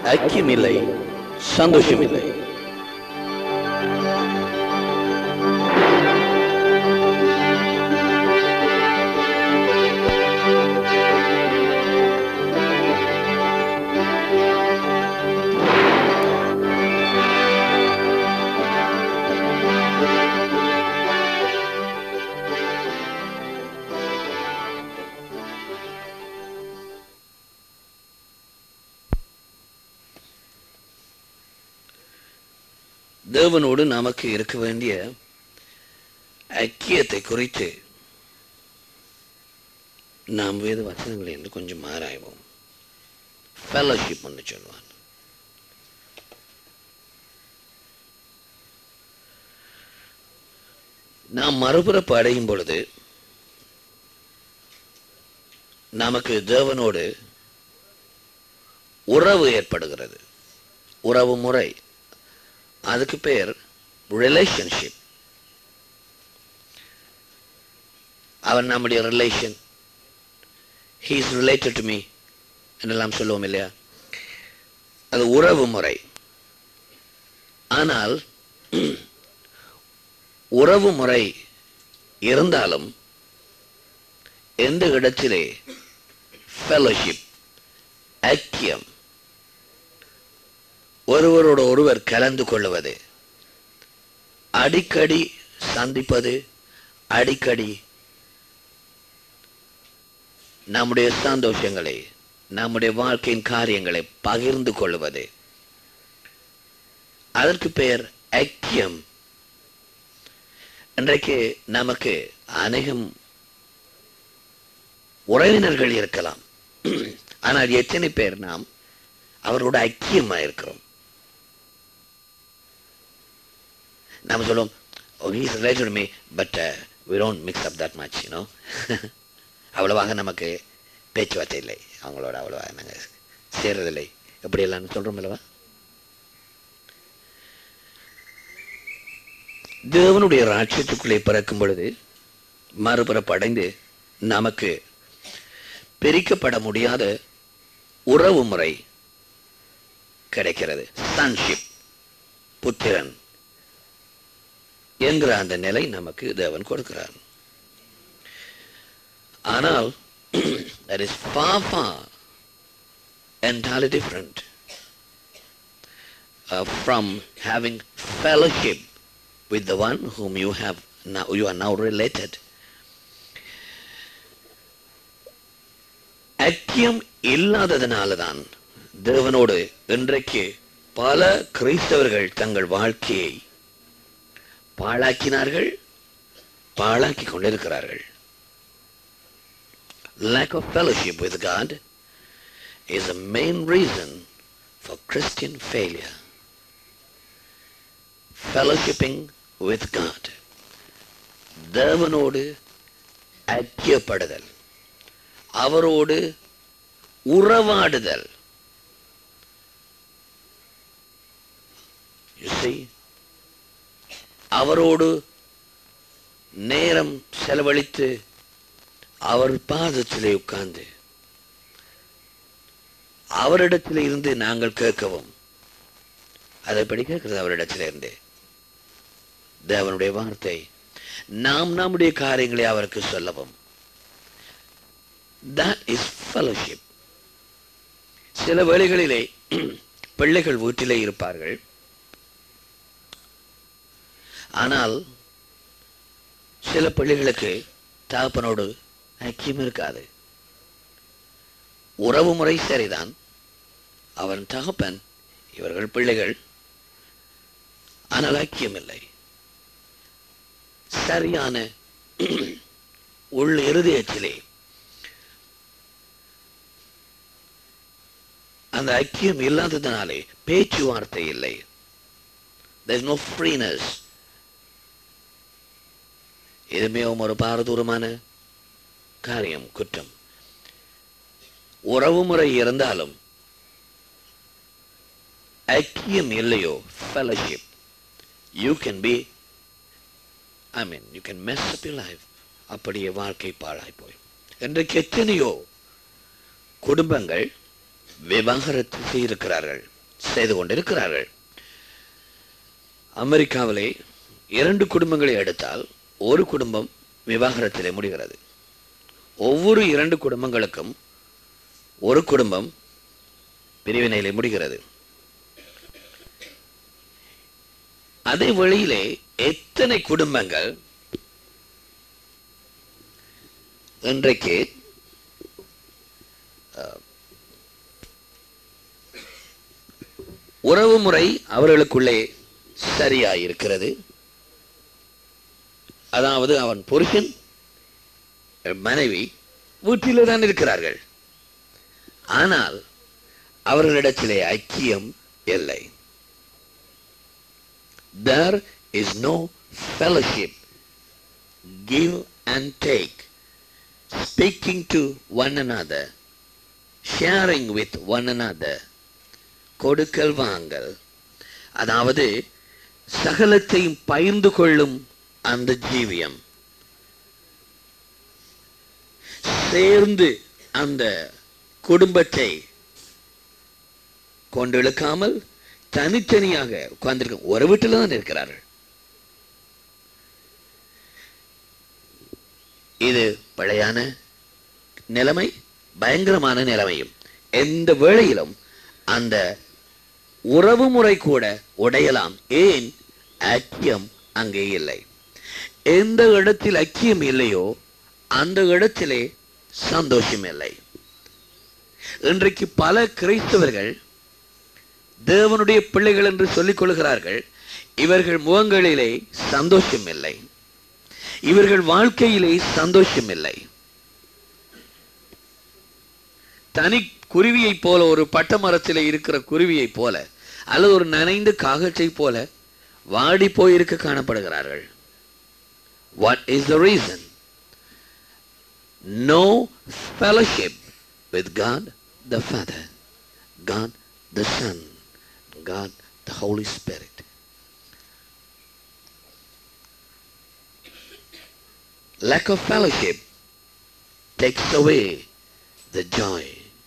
ஐக்கியம் இல்லை சந்தோஷம் இல்லை தேவனோடு நமக்கு இருக்க வேண்டிய ஐக்கியத்தை குறித்து நாம் வேத வசனங்களை என்று கொஞ்சம் ஆராய்வோம் ஃபெலோஷிப் என்று சொல்வான் நாம் மறுபிறப்பு அடையும் பொழுது நமக்கு தேவனோடு உறவு ஏற்படுகிறது உறவு முறை அதுக்கு பேர் ரிலேஷன்ஷிப் அவன் நம்முடைய relation he is related to me என்றெல்லாம் சொல்லுவோம் இல்லையா அது உறவு முறை ஆனால் உறவு முறை இருந்தாலும் எந்த இடத்திலே ஃபெலோஷிப் ஐக்கியம் ஒருவரோட ஒருவர் கலந்து கொள்வது அடிக்கடி சந்திப்பது அடிக்கடி நம்முடைய சந்தோஷங்களை நம்முடைய வாழ்க்கையின் காரியங்களை பகிர்ந்து கொள்வது அதற்கு பெயர் ஐக்கியம் இன்றைக்கு நமக்கு அநேகம் உறவினர்கள் இருக்கலாம் ஆனால் எத்தனை பேர் நாம் அவரோட ஐக்கியமா இருக்கிறோம் நாம சொல்லுவோம் oh he's related to me but uh, we don't mix up that much you know அவ்வளவாக நமக்கு பேச்சுவார்த்தை இல்லை அவங்களோட அவ்வளவாக நாங்கள் சேர்றதில்லை எப்படி எல்லாம் சொல்றோம் அல்லவா தேவனுடைய ராட்சியத்துக்குள்ளே பிறக்கும் பொழுது மறுபிறப்படைந்து நமக்கு பிரிக்கப்பட முடியாத உறவு முறை கிடைக்கிறது சன்ஷிப் புத்திரன் என்கிற அந்த நிலை நமக்கு தேவன் கொடுக்கிறார் ஆனால் that is far far entirely different uh, from having fellowship with the one whom you have now you are now related ஐக்கியம் இல்லாததனாலதான் தேவனோடு இன்றைக்கு பல கிறிஸ்தவர்கள் தங்கள் வாழ்க்கையை பாழாக்கினார்கள் பாழாக்கி கொண்டிருக்கிறார்கள் lack of fellowship with God is a main reason for Christian failure. Fellowshipping with God. தேவனோடு ஐக்கியப்படுதல் அவரோடு உறவாடுதல் You see, அவரோடு நேரம் செலவழித்து அவர் பாதத்திலே உட்கார்ந்து அவரிடத்திலே இருந்து நாங்கள் கேட்கவும் அதைப்படி கேட்கிறது அவரிடத்திலே இருந்து தேவனுடைய வார்த்தை நாம் நம்முடைய காரியங்களை அவருக்கு சொல்லவும் that is fellowship சில வேளைகளிலே பிள்ளைகள் வீட்டிலே இருப்பார்கள் ஆனால் சில பிள்ளைகளுக்கு தகப்பனோடு ஐக்கியம் இருக்காது உறவு முறை சரிதான் அவன் தகப்பன் இவர்கள் பிள்ளைகள் ஆனால் ஐக்கியம் இல்லை சரியான உள் இருதயத்திலே அந்த ஐக்கியம் இல்லாததினாலே பேச்சுவார்த்தை இல்லை there is no freeness இது மிகவும் ஒரு பாரதூரமான காரியம் குற்றம் உறவு முறை இருந்தாலும் ஐக்கியம் இல்லையோ fellowship you can be I mean you can mess up your life அப்படியே வாழ்க்கை பாழாய் போய் இன்றைக்கு எத்தனையோ குடும்பங்கள் விவாகரத்து செய்திருக்கிறார்கள் செய்து கொண்டிருக்கிறார்கள் அமெரிக்காவிலே இரண்டு குடும்பங்களை எடுத்தால் ஒரு குடும்பம் விவாகரத்திலே முடிகிறது ஒவ்வொரு இரண்டு குடும்பங்களுக்கும் ஒரு குடும்பம் பிரிவினையிலே முடிகிறது அதே வழியிலே எத்தனை குடும்பங்கள் இன்றைக்கு அஹ், உறவு முறை அவர்களுக்குள்ளே சரியாயிருக்கிறது அதாவது அவன் புருஷன் மனைவி வீட்டிலே தான் இருக்கிறார்கள் ஆனால் அவர்களிடத்திலே ஐக்கியம் இல்லை there is no fellowship give and take speaking to one another sharing with one another கொடுக்கல் வாங்கல் அதாவது சகலத்தையும் பகிர்ந்து கொள்ளும் அந்த ஜீவியம் சேர்ந்து அந்த குடும்பத்தை கொண்டிழுக்காமல் தனித்தனியாக உட்கார்ந்திருக்க ஒரு வீட்டில் தான் இருக்கிறார்கள் இது பழையான நிலைமை பயங்கரமான நிலைமையும் எந்த வேளையிலும் அந்த உறவு முறை கூட உடையலாம் ஏன் ஐக்கியம் அங்கே இல்லை எந்த இடத்தில் ஐக்கியம் இல்லையோ அந்த இடத்திலே சந்தோஷம் இல்லை இன்றைக்கு பல கிறிஸ்தவர்கள் தேவனுடைய பிள்ளைகள் என்று சொல்லிக் கொள்கிறார்கள் இவர்கள் முகங்களிலே சந்தோஷம் இல்லை இவர்கள் வாழ்க்கையிலே சந்தோஷம் இல்லை தனி குருவியைப் போல ஒரு பட்ட மரத்திலே இருக்கிற குருவியைப் போல அல்லது ஒரு நனைந்த காகத்தை போல வாடி போயிருக்க காணப்படுகிறார்கள் what is the reason no fellowship with God the Father God the Son God the Holy Spirit lack of fellowship takes away the joy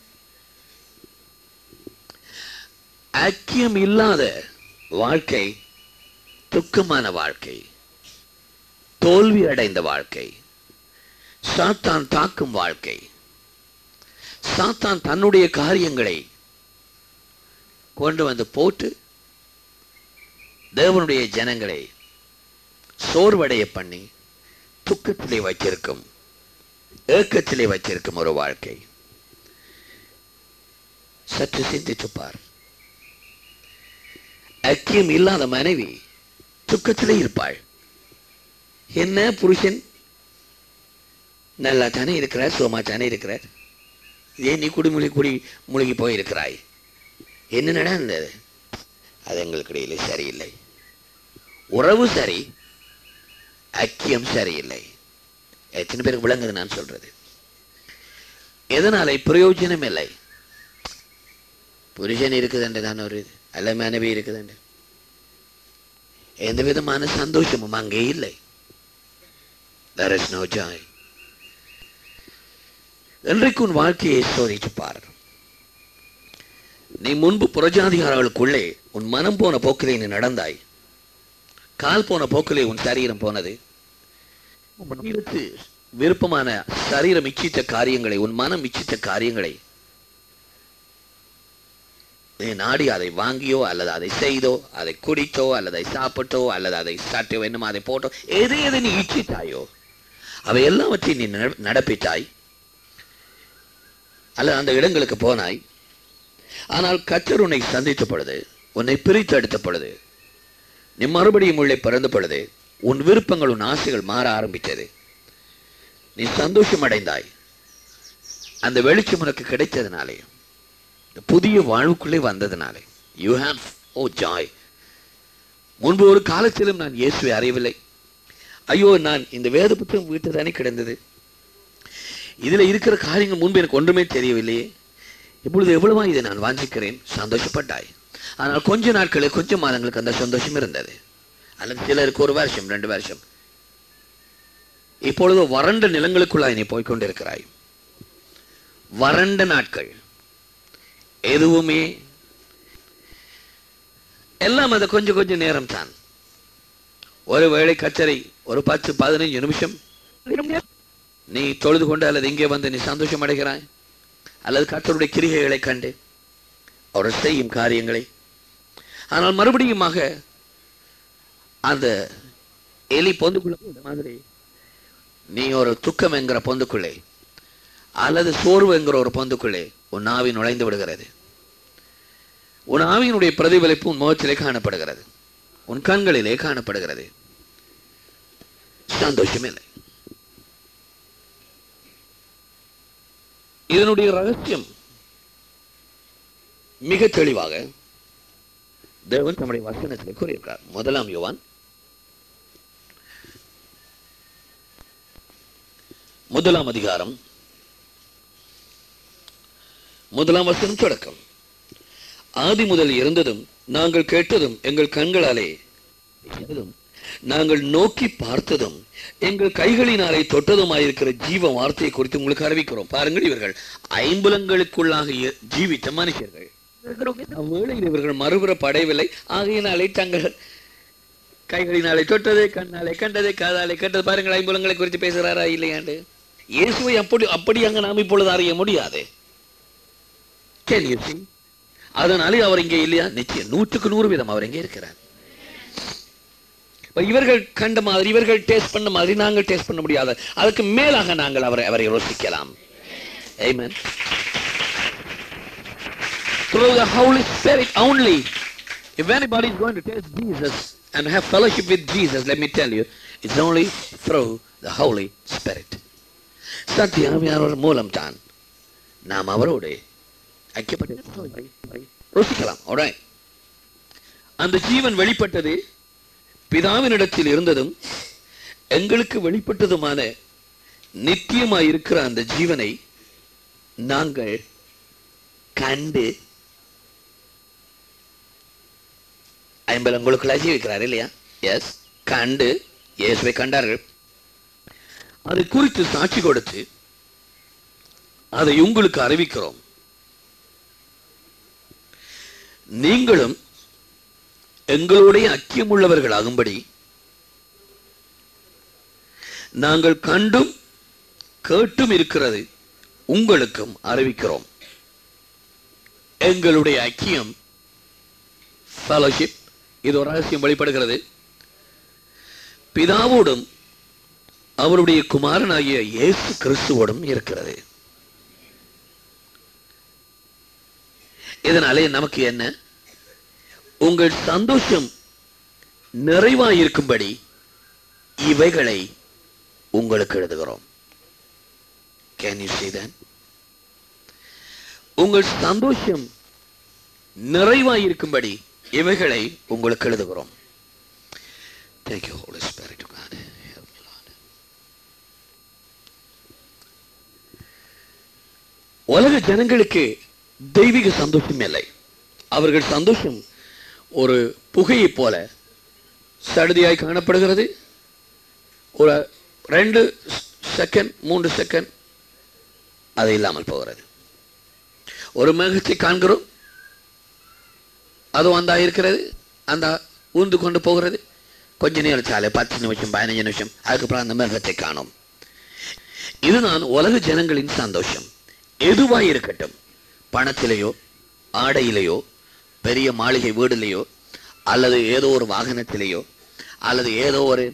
ஐக்கியம் இல்லாத வாழ்க்கை துக்கமான வாழ்க்கை தோல்வி அடைந்த வாழ்க்கை சாத்தான் தாக்கும் வாழ்க்கை சாத்தான் தன்னுடைய காரியங்களை கொண்டு வந்து போட்டு தேவனுடைய ஜனங்களை சோர்வடைய பண்ணி துக்கத்திலே வச்சிருக்கும் ஏக்கத்திலே வச்சிருக்கும் ஒரு வாழ்க்கை சற்று சிந்தித்து பார் ஐக்கியம் இல்லாத மனைவி துக்கத்திலே இருப்பாள் என்ன புருஷன் நல்லா தானே இருக்கிறார் சோமா தானே இருக்கிறார் ஏன் நீ குடிமொழி குடி மூழ்கி போயிருக்கிறாய் என்ன நடந்தது அது எங்களுக்கு இடையில சரியில்லை உறவு சரி ஐக்கியம் சரியில்லை எத்தனை பேருக்கு விளங்குது நான் சொல்றது எதனால பிரயோஜனம் இல்லை புருஷன் இருக்குதுண்டு தான் ஒரு இது அல்ல மனைவி இருக்குதுண்டு எந்த விதமான சந்தோஷமும் அங்கே இல்லை there is no joy இன்றைக்கு உன் வாழ்க்கையை சோதித்து பார் நீ முன்பு புறஜாதிகாரர்களுக்குள்ளே உன் மனம் போன போக்கிலே நீ நடந்தாய் கால் போன போக்கிலே உன் சரீரம் போனது உன் சரீரத்து விருப்பமான சரீரம் இச்சித்த காரியங்களை உன் மனம் இச்சித்த காரியங்களை நீ நாடி அதை வாங்கியோ அல்லது அதை செய்தோ அதை குடித்தோ அல்லது அதை சாப்பிட்டோ அல்லது அதை சாட்டியோ என்னமோ அதை போட்டோ எதை எதை நீ இச்சித்தாயோ அவை எல்லாவற்றையும் நீ நட- நடப்பித்தாய் அல்லது அந்த இடங்களுக்கு போனாய் ஆனால் கத்தர் உன்னை சந்தித்த பொழுது உன்னை பிரித்து எடுத்த பொழுது நீ மறுபடியும் உள்ளே பிறந்த பொழுது உன் விருப்பங்கள் உன் ஆசைகள் மாற ஆரம்பித்தது நீ சந்தோஷம் அடைந்தாய் அந்த வெளிச்சம் உனக்கு கிடைத்ததுனாலே இந்த புதிய வாழ்வுக்குள்ளே வந்ததுனாலே யூ ஹேவ் ஓ ஜாய் முன்பு ஒரு காலத்திலும் நான் இயேசுவை அறியவில்லை ஐயோ நான் இந்த வேத புத்தகம் வீட்டில் தானே கிடந்தது இதுல இருக்கிற காரியங்கள் முன்பு எனக்கு ஒன்றுமே தெரியவில்லையே இப்பொழுது எவ்வளவா இதை நான் வாஞ்சிக்கிறேன் சந்தோஷப்பட்டாய் ஆனால் கொஞ்ச நாட்களே கொஞ்ச மாதங்களுக்கு அந்த சந்தோஷம் இருந்தது அல்லது சிலருக்கு ஒரு வருஷம் ரெண்டு வருஷம் இப்பொழுது வறண்ட நிலங்களுக்குள்ளாய் நீ போய்க்கொண்டிருக்கிறாய் வறண்ட நாட்கள் எதுவுமே எல்லாம் அது கொஞ்சம் கொஞ்சம் நேரம் தான் ஒருவேளை கச்சரை ஒரு பத்து பதினைஞ்சு நிமிஷம் நீ தொழுது கொண்டு அல்லது இங்கே வந்து நீ சந்தோஷம் அடைகிறாய் அல்லது கர்த்தருடைய கிரிகைகளை கண்டு அவர் செய்யும் காரியங்களை ஆனால் மறுபடியுமாக அந்த எலி பொந்துக்குள்ள போன மாதிரி நீ ஒரு துக்கம் என்கிற பொந்துக்குள்ளே அல்லது சோர்வு என்கிற ஒரு பொந்துக்குள்ளே உன் ஆவி நுழைந்து விடுகிறது உன் ஆவியினுடைய பிரதிபலிப்பு உன் முகத்திலே காணப்படுகிறது உன் கண்களிலே காணப்படுகிறது சந்தோஷம் இல்லை இதனுடைய ரகசியம் மிக தெளிவாக தேவன் தம்முடைய வசனத்தில் கூறியிருக்கார் முதலாம் யோவான் முதலாம் அதிகாரம் முதலாம் வசனம் தொடக்கம் ஆதி முதல் இருந்ததும் நாங்கள் கேட்டதும் எங்கள் கண்களாலே செய்ததும், நாங்கள் நோக்கி பார்த்ததும் எங்கள் கைகளினாலே தொட்டதுமாயிருக்கிற ஜீவ வார்த்தையை குறித்து உங்களுக்கு அறிவிக்கிறோம் பாருங்கள் இவர்கள் ஐம்புலங்களுக்குள்ளாக இ- ஜீவித்த மனுஷர்கள் அவ்வேளையில் இவர்கள் மறுபுற படையவில்லை ஆகையினாலே தங்கள் கைகளினாலே தொட்டது கண்ணாலே கண்டது காதாலே கண்டது பாருங்கள் ஐம்புலங்களை குறித்து பேசுகிறாரா இல்லையாண்டு இயேசுவை அப்படி அப்படி அங்க நாம் இப்பொழுது அறிய முடியாது Can you see? அதனாலே அவர் இங்கே இல்லையா நிச்சயம் நூற்றுக்கு நூறு வீதம் அவர் இங்கே இருக்கிறார் இப்ப இவர்கள் கண்ட மாதிரி இவர்கள் டேஸ்ட் பண்ண மாதிரி நாங்கள் டேஸ்ட் பண்ண முடியாது அதுக்கு மேலாக நாங்கள் அவரை அவரை யோசிக்கலாம் Amen. Through the Holy Spirit only. If anybody is going to taste Jesus and have fellowship with Jesus, let me tell you, it's only through the Holy Spirit. சத்தியாவியானவர் மூலம் தான் நாம் அவரோடு ஐக்கியப்பட்டு ருசிக்கலாம் alright. அந்த ஜீவன் வெளிப்பட்டது பிதாவினிடத்தில் இருந்ததும் எங்களுக்கு வெளிப்பட்டதுமான நித்தியமாய் இருக்கிற அந்த ஜீவனை நாங்கள் கண்டு ஐம்பலங்களுக்குள்ள ஜீவிக்கிறார் இல்லையா எஸ் கண்டு இயேசுவை கண்டார்கள் அதை குறித்து சாட்சி கொடுத்து அதை உங்களுக்கு அறிவிக்கிறோம் நீங்களும் எங்களுடைய ஐக்கியமுள்ளவர்களாகும்படி நாங்கள் கண்டும் கேட்டும் இருக்கிறது உங்களுக்கும் அறிவிக்கிறோம் எங்களுடைய ஐக்கியம் ஃபெலோஷிப் இது ஒரு ரகசியம் வெளிப்படுகிறது பிதாவோடும் அவருடைய குமாரனாகிய இயேசு கிறிஸ்துவோடும் இருக்கிறது இதனாலே நமக்கு என்ன உங்கள் சந்தோஷம் நிறைவாயிருக்கும்படி இவைகளை உங்களுக்கு எழுதுகிறோம் கேன் யூ see that உங்கள் சந்தோஷம் நிறைவாயிருக்கும்படி இவைகளை உங்களுக்கு எழுதுகிறோம் Thank you, Holy Spirit of God. Help me, Lord. உலக ஜனங்களுக்கு தெய்வீக சந்தோஷம் இல்லை அவர்கள் சந்தோஷம் ஒரு புகையை போல சடுதியாய் காணப்படுகிறது ஒரு ரெண்டு செகண்ட் மூன்று செகண்ட் அது இல்லாமல் போகிறது ஒரு மேகத்தை காண்கிறோம் அது வந்தா இருக்கிறது அந்த ஊர்ந்து கொண்டு போகிறது கொஞ்ச நேரம் சாலை பத்து நிமிஷம் பதினஞ்சு நிமிஷம் அதுக்கப்புறம் அந்த மேகத்தை காணும் இதுதான் உலக ஜனங்களின் சந்தோஷம் எதுவாய் இருக்கட்டும் பணத்திலேயோ ஆடையிலேயோ பெரிய மாளிகை வீடுலேயோ அல்லது ஏதோ ஒரு வாகனத்திலேயோ அல்லது ஏதோ ஒரு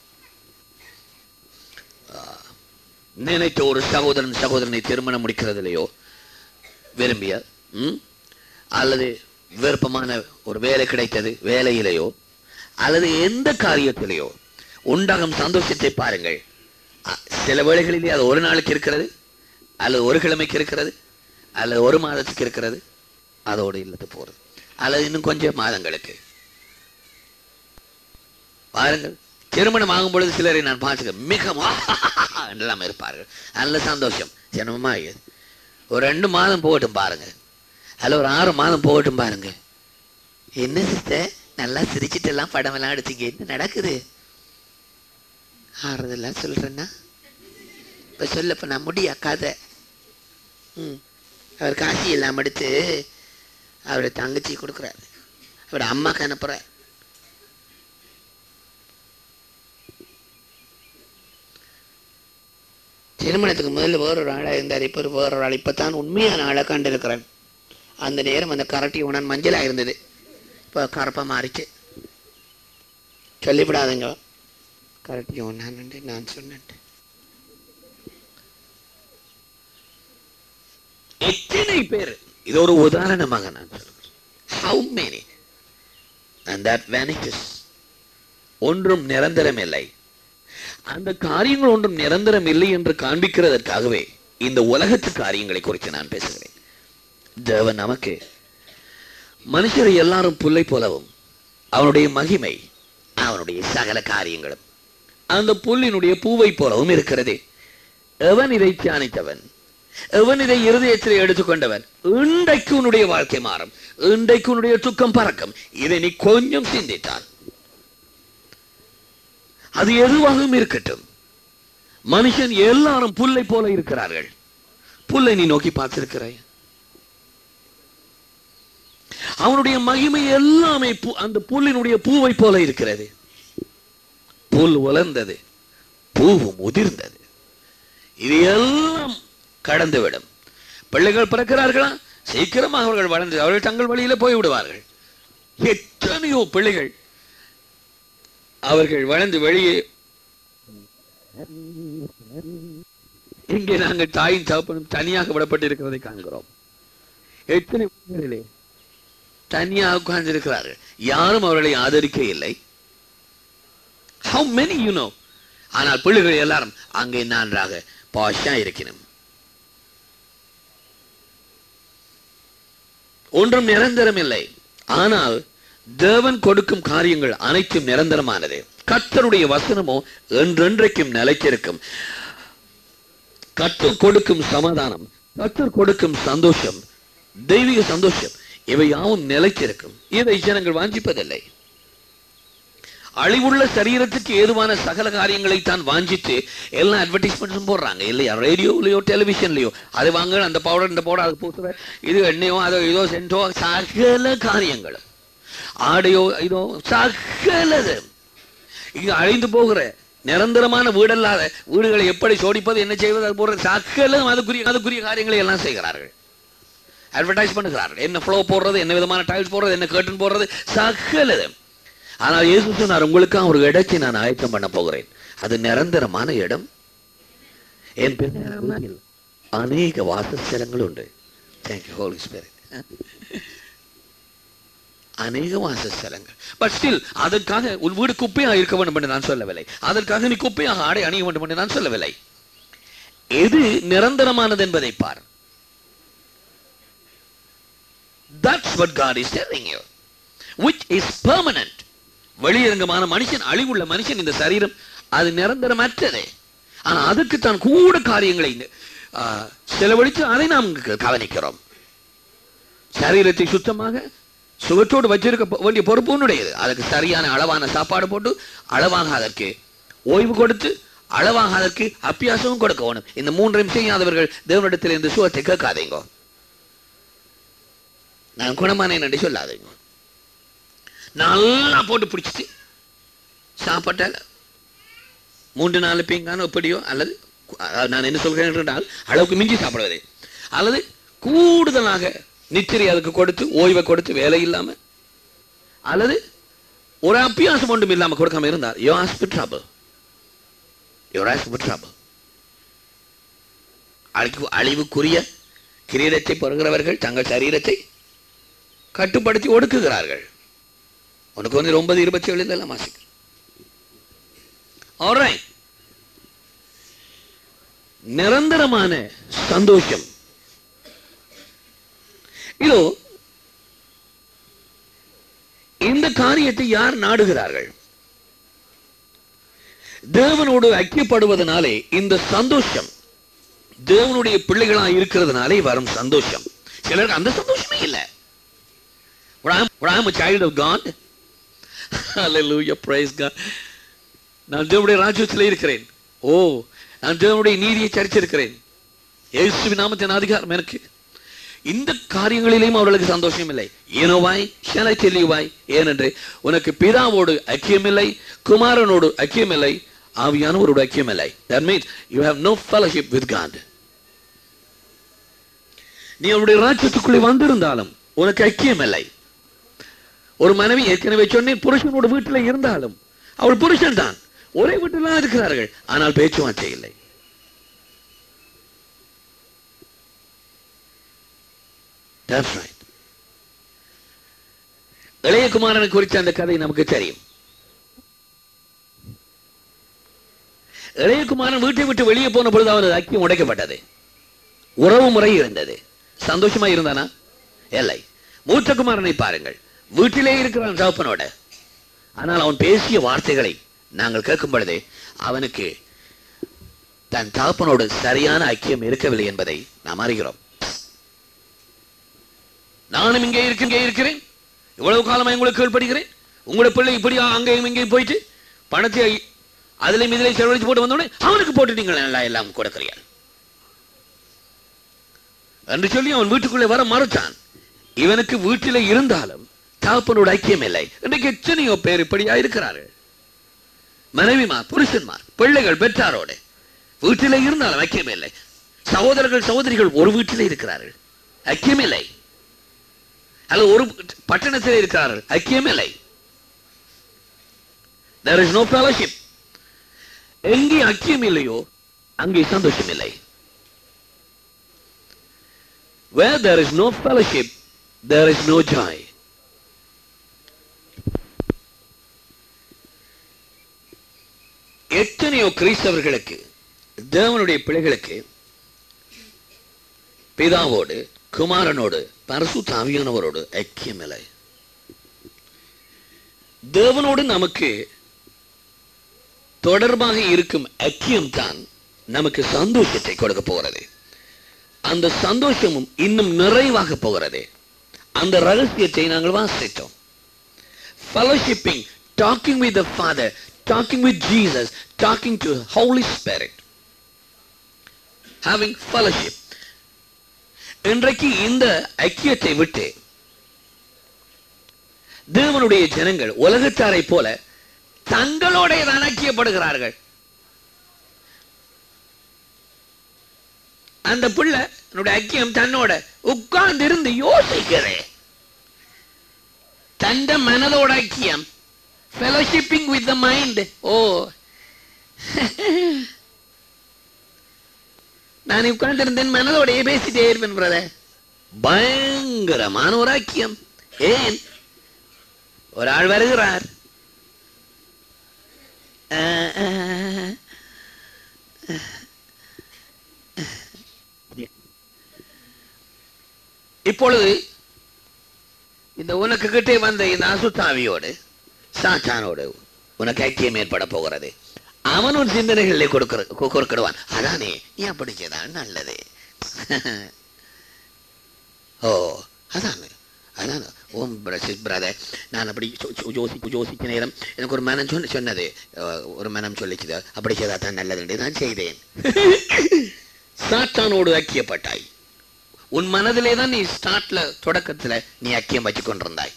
ஆ, நினைத்த ஒரு சகோதரன் சகோதரனை திருமணம் முடிக்கிறதுலையோ விரும்பிய ம்? அல்லது விருப்பமான ஒரு வேலை கிடைத்தது வேலையிலேயோ அல்லது எந்த காரியத்திலேயோ உண்டாகும் சந்தோஷத்தை பாருங்கள் அ- சில வேளைகளிலே அது ஒரு நாளுக்கு இருக்கிறது அல்லது ஒரு கிழமைக்கு இருக்கிறது அல்லது ஒரு மாதத்துக்கு இருக்கிறது அதோடு இல்லத்து போறது அல்லது இன்னும் கொஞ்சம் மாதங்களுக்கு பாருங்கள் திருமணம் ஆகும் பொழுது சிலரை நான் பார்த்துக்க மிக எல்லாம் இருப்பார்கள் நல்ல சந்தோஷம் சிரமமா இருக்குது. ஒரு ரெண்டு மாதம் போகட்டும் பாருங்க அல்ல ஒரு ஆறு மாதம் போகட்டும் பாருங்க என்ன சிஸ்டர் நல்லா சிரிச்சிட்டு எல்லாம் படம் எல்லாம் எடுத்தீங்க என்ன நடக்குது ஆறுதெல்லாம் சொல்றேன்னா இப்ப சொல்லப்ப நான் முடியா கதை ம் அவர் காசி எல்லாம் எடுத்து அவருடைய தங்கச்சி கொடுக்குறாரு அவட அம்மாக்கு அனுப்புற திருமணத்துக்கு முதல்ல வேறொரு ஆளாக இருந்தார் இப்போ ஒரு வேறொரு ஆள் இப்போ தான் உண்மையான ஆளை கண்டிருக்கிறேன் அந்த நேரம் அந்த கரட்டி உணன் மஞ்சளாக இருந்தது இப்போ கரப்பாக மாறிச்சு சொல்லிவிடாதுங்க கரட்டி ஒன்னான்னு நான் சொன்னேன் எத்தனை பேர் இது ஒரு உதாரணமாக நான் சொல்கிறேன் how many and that vanishes ஒன்றும் நிரந்தரம் இல்லை அந்த காரியங்கள் ஒன்றும் நிரந்தரம் இல்லை என்று காண்பிக்கிறதற்காகவே இந்த உலகத்து காரியங்களை குறித்து நான் பேசுகிறேன் தேவன் நமக்கு மனுஷரை எல்லாரும் புல்லை போலவும் அவனுடைய மகிமை அவனுடைய சகல காரியங்களும் அந்த புல்லினுடைய பூவை போலவும் இருக்கிறது எவன் இதை தியானித்தவன் எவன் இதை இருதயத்தில் எடுத்துக்கொண்டவன் இன்றைக்கு உன்னுடைய வாழ்க்கை மாறும் இன்றைக்கு உன்னுடைய துக்கம் பறக்கும் இதை நீ கொஞ்சம் சிந்தித்தால் அது எதுவாகவும் இருக்கட்டும் மனுஷன் எல்லாரும் புல்லை போல இருக்கிறார்கள் புல்லை நீ நோக்கி பார்த்திருக்கிறாய் அவனுடைய மகிமை எல்லாமே பூ- அந்த புல்லினுடைய பூவை போல இருக்கிறது புல் உலர்ந்தது பூவும் உதிர்ந்தது இது எல்லாம் கடந்துவிடும் பிள்ளைகள் பிறக்கிறார்களா சீக்கிரமாக அவர்கள் வளர்ந்து அவர்கள் தங்கள் வழியில போய் விடுவார்கள் எத்தனையோ பிள்ளைகள் அவர்கள் வளர்ந்து வெளியே இங்கே நாங்கள் தாயின் தகப்பனும் தனியாக விடப்பட்டு இருக்கிறதை காண்கிறோம் எத்தனை வீடுகளிலே தனியாக உட்கார்ந்து இருக்கிறார்கள் யாரும் அவர்களை ஆதரிக்க இல்லை ஹவு மெனி யூ நோ ஆனால் பிள்ளைகள் எல்லாரும் அங்கே நன்றாக பாஷா இருக்கணும் ஒன்றும் நிரந்தரம் இல்லை ஆனால் தேவன் கொடுக்கும் காரியங்கள் அனைத்தும் நிரந்தரமானது கர்த்தருடைய வசனமோ என்றென்றைக்கும் நிலைத்திருக்கும் கர்த்தர் கொடுக்கும் சமாதானம் கர்த்தர் கொடுக்கும் சந்தோஷம் தெய்வீக சந்தோஷம் இவை யாவும் நிலைத்திருக்கும் இதை ஜனங்கள் வாஞ்சிப்பதில்லை அழிவுள்ள சரீரத்துக்கு ஏதுவான சகல காரியங்களை தான் வாஞ்சித்து எல்லாம் அட்வர்டைஸ்மெண்ட்ஸும் போடுறாங்க இல்லையா ரேடியோலயோ டெலிவிஷன்லயோ அது வாங்க அந்த பவுடர் இந்த பவுடர் அது பூசுற இது எண்ணெயோ அதோ இதோ சென்டோ சகல காரியங்களும் ஆடையோ இதோ சகலது இங்க அழிந்து போகிற நிரந்தரமான வீடல்லாத வீடுகளை எப்படி சோடிப்பது என்ன செய்வது அது போன்ற சகலம் அதுக்குரிய அதுக்குரிய காரியங்களை எல்லாம் செய்கிறார்கள் அட்வர்டைஸ் பண்ணுகிறார்கள் என்ன ஃப்ளோ போடுறது என்ன விதமான டைல்ஸ் போடுறது என்ன கர்டன் போடுறது சகலது ஆனால் இயேசு சொன்னார் உங்களுக்காக ஒரு இடத்தை நான் ஆயத்தம் பண்ண போகிறேன் அது நிரந்தரமான இடம் என் பின்னால் அநேக வாசஸ்தலங்கள் உண்டு தேங்க்யூ ஹோலி ஸ்பிரிட் அநேக வாசஸ்தலங்கள் பட் ஸ்டில் அதற்காக உன் வீடு குப்பையாக இருக்க வேண்டும் என்று நான் சொல்லவில்லை அதற்காக நீ குப்பையாக ஆடை அணிய வேண்டும் என்று நான் சொல்லவில்லை எது நிரந்தரமானது என்பதை பார் That's what God is telling you. Which is permanent. வெளியரங்கமான மனுஷன் அழிவுள்ள மனுஷன் இந்த சரீரம் அது நிரந்தரமற்றது ஆனா அதுக்கு தான் கூட காரியங்களை ஆ, செலவழித்து அதை நாம் க- கவனிக்கிறோம் சரீரத்தை சுத்தமாக சுகத்தோடு வச்சிருக்க ப- வேண்டிய பொறுப்பு உன்னுடையது அதுக்கு சரியான அளவான சாப்பாடு போட்டு அளவாக அதற்கு ஓய்வு கொடுத்து அளவாக அதற்கு அப்பியாசமும் கொடுக்க வேணும் இந்த மூன்றையும் செய்யாதவர்கள் தேவனிடத்தில் இருந்து சுகத்தை கேட்காதீங்க நான் குணமானேன் என்று சொல்லாதீங்க நல்லா போட்டு பிடிச்சிட்டு சாப்பாட்டால் மூன்று நாலு பீங்கானோ எப்படியோ அல்லது கு- அதாவது நான் என்ன சொல்கிறேன் என்றால் அளவுக்கு மிஞ்சி சாப்பிடுவதே அல்லது கூடுதலாக நித்திரை அதுக்கு கொடுத்து ஓய்வை கொடுத்து வேலை இல்லாம அல்லது ஒரு அப்பியாசம் ஒன்றும் இல்லாம கொடுக்காம இருந்தார் யோ ஆஸ்பி ட்ரபிள் யோர் ஆஸ்பி ட்ரபிள் அழிவு அழிவுக்குரிய கிரீடத்தை பெறுகிறவர்கள் தங்கள் சரீரத்தை கட்டுப்படுத்தி ஒடுக்குகிறார்கள் உனக்கு வந்து ஒன்பது இருபத்தி ஏழு இதெல்லாம் வாசிக்கிறேன் Alright. நிரந்தரமான சந்தோஷம் இதோ இந்த காரியத்தை யார் நாடுகிறார்கள் தேவனோடு ஐக்கியப்படுவதனாலே இந்த சந்தோஷம் தேவனுடைய பிள்ளைகளா இருக்கிறதுனாலே வரும் சந்தோஷம் சிலருக்கு அந்த சந்தோஷமே இல்லை When I'm, when I'm a child of God, hallelujah, praise God. நான் தேவனுடைய ராஜ்யத்தில் இருக்கிறேன் ஓ நான் தேவனுடைய நீதியை சரிச்சிருக்கிறேன் இயேசுவின் நாமத்தின் அதிகாரம் எனக்கு இந்த காரியங்களிலேயும் அவர்களுக்கு சந்தோஷம் இல்லை ஏனோவாய் ஷனை தெளிவாய் ஏனென்று உனக்கு பிதாவோடு ஐக்கியமில்லை குமாரனோடு ஐக்கியமில்லை ஆவியானவரோடு ஐக்கியமில்லை that means you have no fellowship with God நீ அவருடைய ராஜ்யத்துக்குள்ளே வந்திருந்தாலும் உனக்கு ஐக்கியம் இல்லை ஒரு மனைவி ஏற்கனவே சொன்னேன் புருஷனோட வீட்டில் இருந்தாலும் அவள் புருஷன் தான் ஒரே வீட்டில் தான் இருக்கிறார்கள் ஆனால் பேச்சுவார்த்தை இல்லை That's right. இளைய குமாரனை குறித்த அந்த கதை நமக்கு தெரியும் இளைய குமாரன் வீட்டை விட்டு வெளியே போன பொழுது அவரது ஐக்கியம் உடைக்கப்பட்டது உறவு முறை இருந்தது சந்தோஷமா இருந்தானா இல்லை மூத்த குமாரனை பாருங்கள் வீட்டிலே இருக்கிறான் தகப்பனோட ஆனால் அவன் பேசிய வார்த்தைகளை நாங்கள் கேட்கும் பொழுது அவனுக்கு தன் தகப்பனோடு சரியான ஐக்கியம் இருக்கவில்லை என்பதை நாம் அறிகிறோம் நானும் இங்கே இருக்க இங்கே இருக்கிறேன் இவ்வளவு காலமா உங்களுக்கு கீழ்ப்படுகிறேன் உங்களோட பிள்ளை இப்படி அங்கேயும் இங்கேயும் போயிட்டு பணத்தை அதிலையும் இதிலையும் செலவழிச்சு போட்டு வந்தோடனே அவனுக்கு போட்டு நீங்கள் எல்லாம் எல்லாம் கொடுக்கிறீர்கள் என்று சொல்லி அவன் வீட்டுக்குள்ளே வர மறுத்தான் இவனுக்கு வீட்டிலே இருந்தாலும் தகப்பனோட ஐக்கியம் இல்லை இன்றைக்கு எத்தனையோ பேர் இப்படியா இருக்கிறார்கள் மனைவிமார் புருஷன்மார் பிள்ளைகள் பெற்றாரோடு வீட்டிலே இருந்தாலும் ஐக்கியம் இல்லை சகோதரர்கள் சகோதரிகள் ஒரு வீட்டிலே இருக்கிறார்கள் ஐக்கியம் இல்லை அல்லது ஒரு பட்டணத்திலே இருக்கிறார்கள் ஐக்கியம் இல்லை there is no fellowship எங்கே ஐக்கியம் இல்லையோ அங்கே சந்தோஷம் இல்லை where there is no fellowship there is no joy எத்தனையோ கிறிஸ்தவர்களுக்கு தேவனுடைய பிள்ளைகளுக்கு பிதாவோடு குமாரனோடு பரசு தாவியானவரோடு ஐக்கியம் இல்லை தேவனோடு நமக்கு தொடர்பாக இருக்கும் ஐக்கியம் தான் நமக்கு சந்தோஷத்தை கொடுக்க போகிறது அந்த சந்தோஷமும் இன்னும் நிறைவாக போகிறது அந்த ரகசியத்தை நாங்கள் வாசித்தோம் fellowshipping talking with the father talking with jesus talking to holy spirit having fellowship இன்றைக்கு இந்த ஐக்கியத்தை விட்டு தேவனுடைய ஜனங்கள் உலகத்தாரை போல தங்களோட தான் ஐக்கியப்படுகிறார்கள் அந்த பிள்ளை என்னுடைய ஐக்கியம் தன்னோட உட்கார்ந்து இருந்து யோசிக்கிறேன் தந்த மனதோட ஐக்கியம் fellowshipping with the mind oh நான் உட்கார்ந்திருந்தேன் மனதோடயே பேசிட்டே இருப்பேன் பிரதர் பயங்கரமான ஒரு ஐக்கியம் ஏன் ஒரு ஆள் வருகிறார் அஹ், அஹ், இப்பொழுது இந்த உனக்கு கிட்டே வந்த இந்த அசுத்தாவியோடு சாத்தானோடு உனக்கு ஐக்கியம் ஏற்பட போகிறது அவன் உன் சிந்தனைகளிலே கொடுக்கிற கொ- கொடுக்கிடுவான் அதானே ஏன் படிச்சதான் நல்லது ஓ அதானே அதான் ஓம் பிரதர் நான் அப்படி சொ- சொ- யோசி யோசிக்க நேரம் எனக்கு ஒரு மனம் சொன்ன சொன்னது அஹ், ஒரு மனம் சொல்லிச்சுது அப்படி செய்தா தான் நல்லது என்று நான் செய்தேன் சாத்தானோடு ஐக்கியப்பட்டாய் உன் மனதிலே தான் நீ ஸ்டார்ட்ல தொடக்கத்துல நீ ஐக்கியம் வச்சு கொண்டிருந்தாய்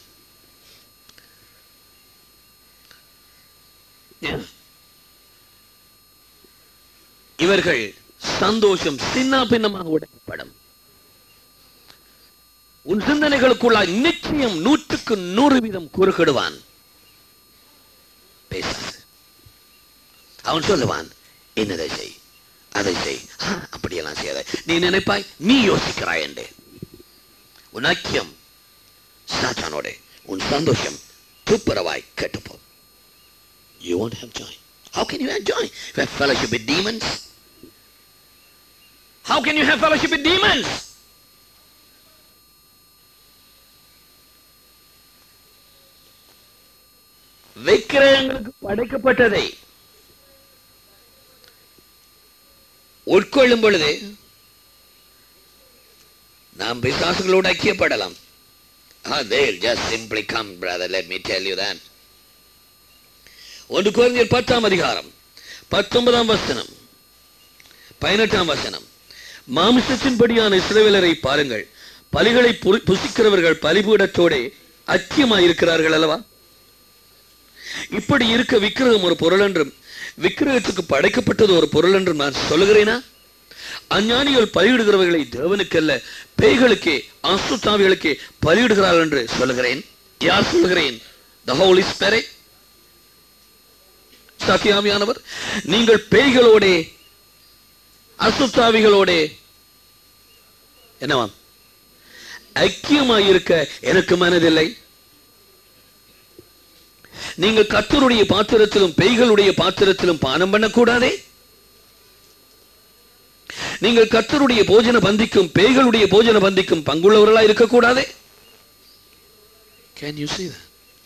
இவர்கள் சந்தோஷம் சின்ன பின்னமாக உடைக்கப்படும் உன் சிந்தனைகளுக்குள்ளாய் நிச்சயம் நூற்றுக்கு நூறு வீதம் குறுக்கிடுவான் பேசாது அவன் சொல்லுவான் என்னதை செய் அதை செய் ஆ, அப்படியெல்லாம் செய்யாத நீ நினைப்பாய் நீ யோசிக்கிறாய் என்று உன் ஐக்கியம் சாத்தானோட உன் சந்தோஷம் துப்புரவாய் கெட்டுப்போ You won't have joy. How can you have joy? You have fellowship with demons. How can you have fellowship with demons? விக்கிரகங்களுக்கு படைக்கப்பட்டதை உட்கொள்ளும் பொழுது நாம் பிசாசுகளோடு ஐக்கியப்படலாம் Ah, they'll just simply come, brother. Let me tell you that. ஒன்று குழந்தையர் பத்தாம் அதிகாரம் பத்தொன்பதாம் வசனம் பதினெட்டாம் வசனம் மாமிசத்தின்படியான இஸ்ரவேலரை பாருங்கள் பலிகளை புரி- புசிக்கிறவர்கள் பலிபீடத்தோடே ஐக்கியமாய் இருக்கிறார்கள் அல்லவா இப்படி இருக்க விக்கிரகம் ஒரு பொருள் என்றும் விக்கிரகத்துக்கு படைக்கப்பட்டது ஒரு பொருள் என்றும் நான் சொல்லுகிறேனா அஞ்ஞானிகள் பலியிடுகிறவர்களை தேவனுக்கல்ல பேய்களுக்கே அசுத்தாவிகளுக்கே பலியிடுகிறார்கள் என்று சொல்லுகிறேன் யார் சொல்லுகிறேன் the holy spirit சத்தியாவியானவர் நீங்கள் பேய்களோடே அசுத்தாவிகளோடே என்னவாம் ஐக்கியமாயிருக்க எனக்கு மனதில்லை நீங்கள் கர்த்தருடைய பாத்திரத்திலும் பேய்களுடைய பாத்திரத்திலும் பானம் பண்ணக்கூடாதே நீங்கள் கர்த்தருடைய போஜன பந்திக்கும் பேய்களுடைய போஜன பந்திக்கும் பங்குள்ளவர்களா இருக்கக்கூடாதே கேன் யூ see that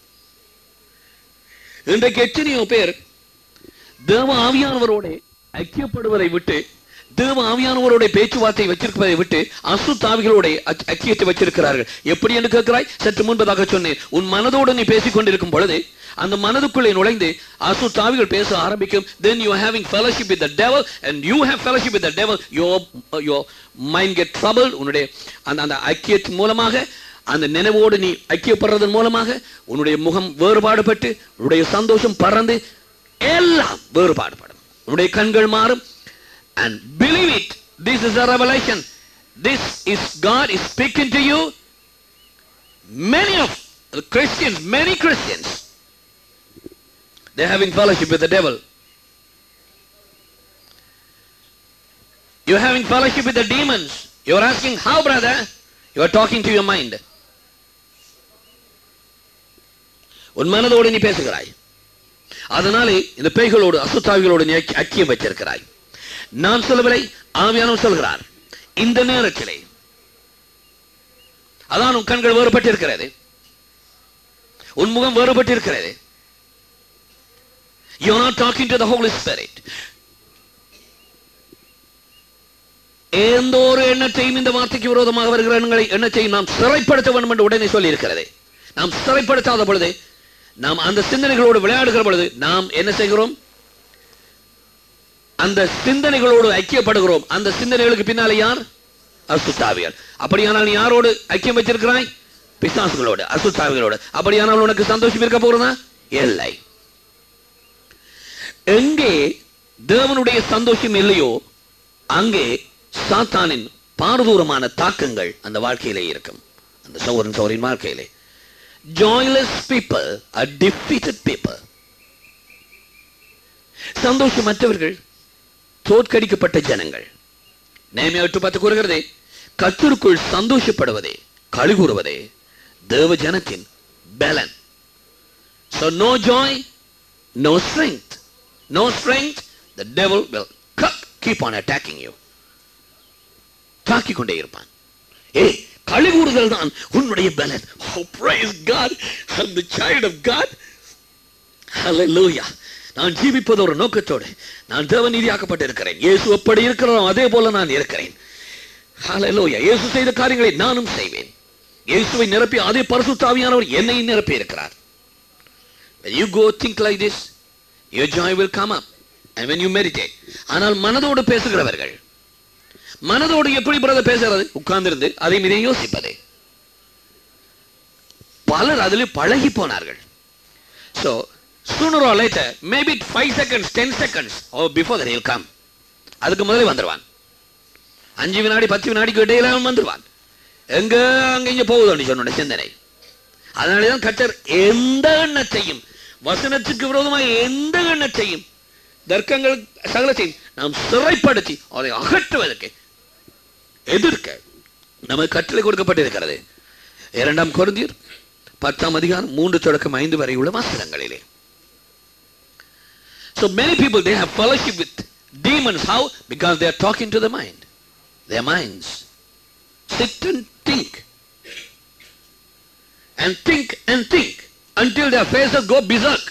இன்றைக்கு எத்தனையோ பேர் தேவ ஆவியானவரோட ஐக்கியப்படுவதை விட்டு தேவ ஆவியானவரோட பேச்சுவார்த்தை வச்சிருப்பதை விட்டு அசுத்தாவிகளோட அச்- ஐக்கியத்தை வச்சிருக்கிறார்கள் எப்படி என்று கேட்கிறாய் சற்று முன்பதாக சொன்னேன் உன் மனதோடு நீ பேசிக் கொண்டிருக்கும் பொழுது அந்த மனதுக்குள்ளே நுழைந்து அசுத்தாவிகள் பேச ஆரம்பிக்கும் then you are having fellowship with the devil and you have fellowship with the devil your your mind get troubled உன்னுடைய அந்த அந்த ஐக்கியத்தின் மூலமாக அந்த நினைவோடு நீ ஐக்கியப்படுறதன் மூலமாக உன்னுடைய முகம் வேறுபாடுபட்டு உன்னுடைய சந்தோஷம் பறந்து எல்லாம் வேறுபாடுபடும் உன்னுடைய கண்கள் மாறும் and believe it this is a revelation this is god is speaking to you many of the christians many christians they're having fellowship with the devil you're having fellowship with the demons you're asking how brother you're talking to your mind உன் மனதோடு நீ பேசுகிறாய் அதனாலே இந்த பேய்களோடு அசுத்தாவிகளோடு நீ ஐக்கிய- ஐக்கியம் வச்சிருக்கிறாய் நான் சொல்லவில்லை ஆவியானவர் சொல்கிறார் இந்த நேரத்திலே அதான் உன் கண்கள் வேறுபட்டிருக்கிறது உன் முகம் வேறுபட்டிருக்கிறது You're not talking to the Holy Spirit. எந்த ஒரு எண்ணத்தையும் இந்த வார்த்தைக்கு விரோதமாக வருகிற எண்ணங்களை எண்ணத்தையும் நாம் சிறைப்படுத்த வேண்டும் என்று உடனே சொல்லி இருக்கிறது நாம் சிறைப்படுத்தாத பொழுது நாம் அந்த சிந்தனைகளோடு விளையாடுகிற பொழுது நாம் என்ன செய்கிறோம் அந்த சிந்தனைகளோடு ஐக்கியப்படுகிறோம் அந்த சிந்தனைகளுக்கு பின்னாலே யார் அசுத்தாவிகள் அப்படியானால் நீ யாரோடு ஐக்கியம் வச்சிருக்கிறாய் பிசாசுகளோடு அசுத்தாவிகளோடு அப்படியானால் உனக்கு சந்தோஷம் இருக்க போகிறதா இல்லை எங்கே தேவனுடைய சந்தோஷம் இல்லையோ அங்கே சாத்தானின் பாரதூரமான தாக்கங்கள் அந்த வாழ்க்கையிலே இருக்கும் அந்த சௌரன் சௌரின் வாழ்க்கையிலே joyless people are defeated people சந்தோஷமற்றவர்கள் தோற்கடிக்கப்பட்ட ஜனங்கள் நேமையா எட்டு பத்து கூறுகிறதே கத்தருக்குள் சந்தோஷப்படுவதே களி கூறுவதே தேவ ஜனத்தின் பலன் So no joy, no strength. No strength, the devil will cut, keep on attacking you. தாக்கிக் கொண்டே இருப்பான் ஏய் களி கூறுதல் தான் உன்னுடைய பலன் oh praise god i'm the child of god hallelujah நான் ஜீவிப்பது ஒரு நோக்கத்தோடு நான் தேவநீதியாக்கப்பட்டிருக்கிறேன் இயேசு எப்படி இருக்கிறாரோ அதே போல நான் இருக்கிறேன் ஹalleluya இயேசு செய்த காரியங்களை நானும் செய்வேன் இயேசுவை நிரப்பி அதே பரிசுத்தாவியானவர் என்னை நிரப்பி இருக்கிறார் when you go think like this your joy will come up and when you meditate ஆனால் மனதோடு பேசுகிறவர்கள் மனதோடு எப்படி பிரதர் பேசுறது உட்கார்ந்திருந்து அதை மீதே யோசிப்பது பலர் அதில் பழகி போனார்கள் so sooner or later maybe 5 seconds 10 seconds or before that he'll come அதுக்கு முதலே வந்துருவான் அஞ்சு வினாடி பத்து வினாடிக்கு இடையில அவன் வந்துருவான் எங்க அங்க இங்க போகுது சொன்ன சிந்தனை அதனாலதான் கட்டர் எந்த எண்ணத்தையும் வசனத்துக்கு விரோதமாக எந்த எண்ணத்தையும் தர்க்கங்கள் சகலத்தையும் நாம் சிறைப்படுத்தி அதை அகற்றுவதற்கு எதிர்க்க நமக்கு கட்டளை கொடுக்கப்பட்டிருக்கிறது இரண்டாம் கொரிந்தியர் பத்தாம் அதிகாரம் மூன்று தொடக்கம் ஐந்து வரை உள்ள வாசகங்களிலே So many people they have fellowship with demons. How? Because they are talking to the mind. Their minds. Sit and think. And think and think until their faces go berserk.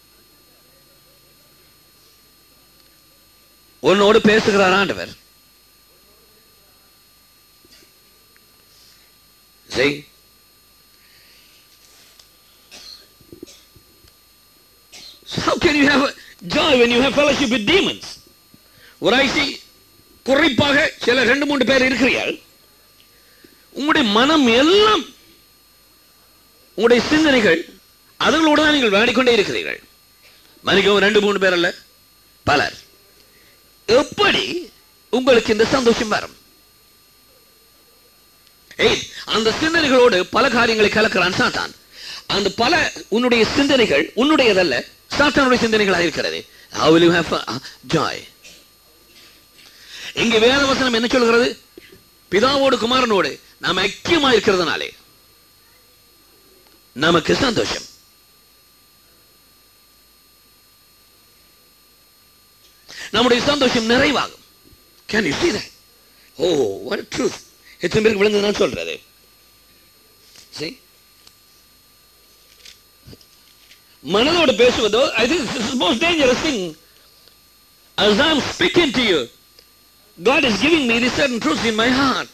உன்னோடு பேசுகிறார் ஆண்டவர் See? So How can you have a joy when you have fellowship with demons? ஒரு ஐசி குறிப்பாக சில ரெண்டு மூன்று பேர் இருக்கிறீர்கள் உங்களுடைய மனம் எல்லாம் உங்களுடைய சிந்தனைகள் அதுகளோடு தான் நீங்கள் விளையாடிக்கொண்டே இருக்கிறீர்கள் மன்னிக்கவும் ரெண்டு மூணு பேர் அல்ல பலர் எப்படி உங்களுக்கு இந்த சந்தோஷம் வரும் ஏய் அந்த சிந்தனைகளோடு பல காரியங்களை கலக்கிறான் சாத்தான் அந்த பல உன்னுடைய சிந்தனைகள் உன்னுடையதல்ல சாத்தானுடைய சிந்தனைகளாக இருக்கிறது how will you have uh, joy இங்கே வேத வசனம் என்ன சொல்கிறது பிதாவோடு குமாரனோடு நாம் ஐக்கியமா இருக்கிறதுனாலே நமக்கு சந்தோஷம் நம்முடைய சந்தோஷம் நிறைவாகும் can you see that oh what a truth எத்தனை பேருக்கு விழுந்து நான் சொல்றது see மனதோடு பேசுவதோ I think this is most dangerous thing as I'm speaking to you God is giving me these certain truths in my heart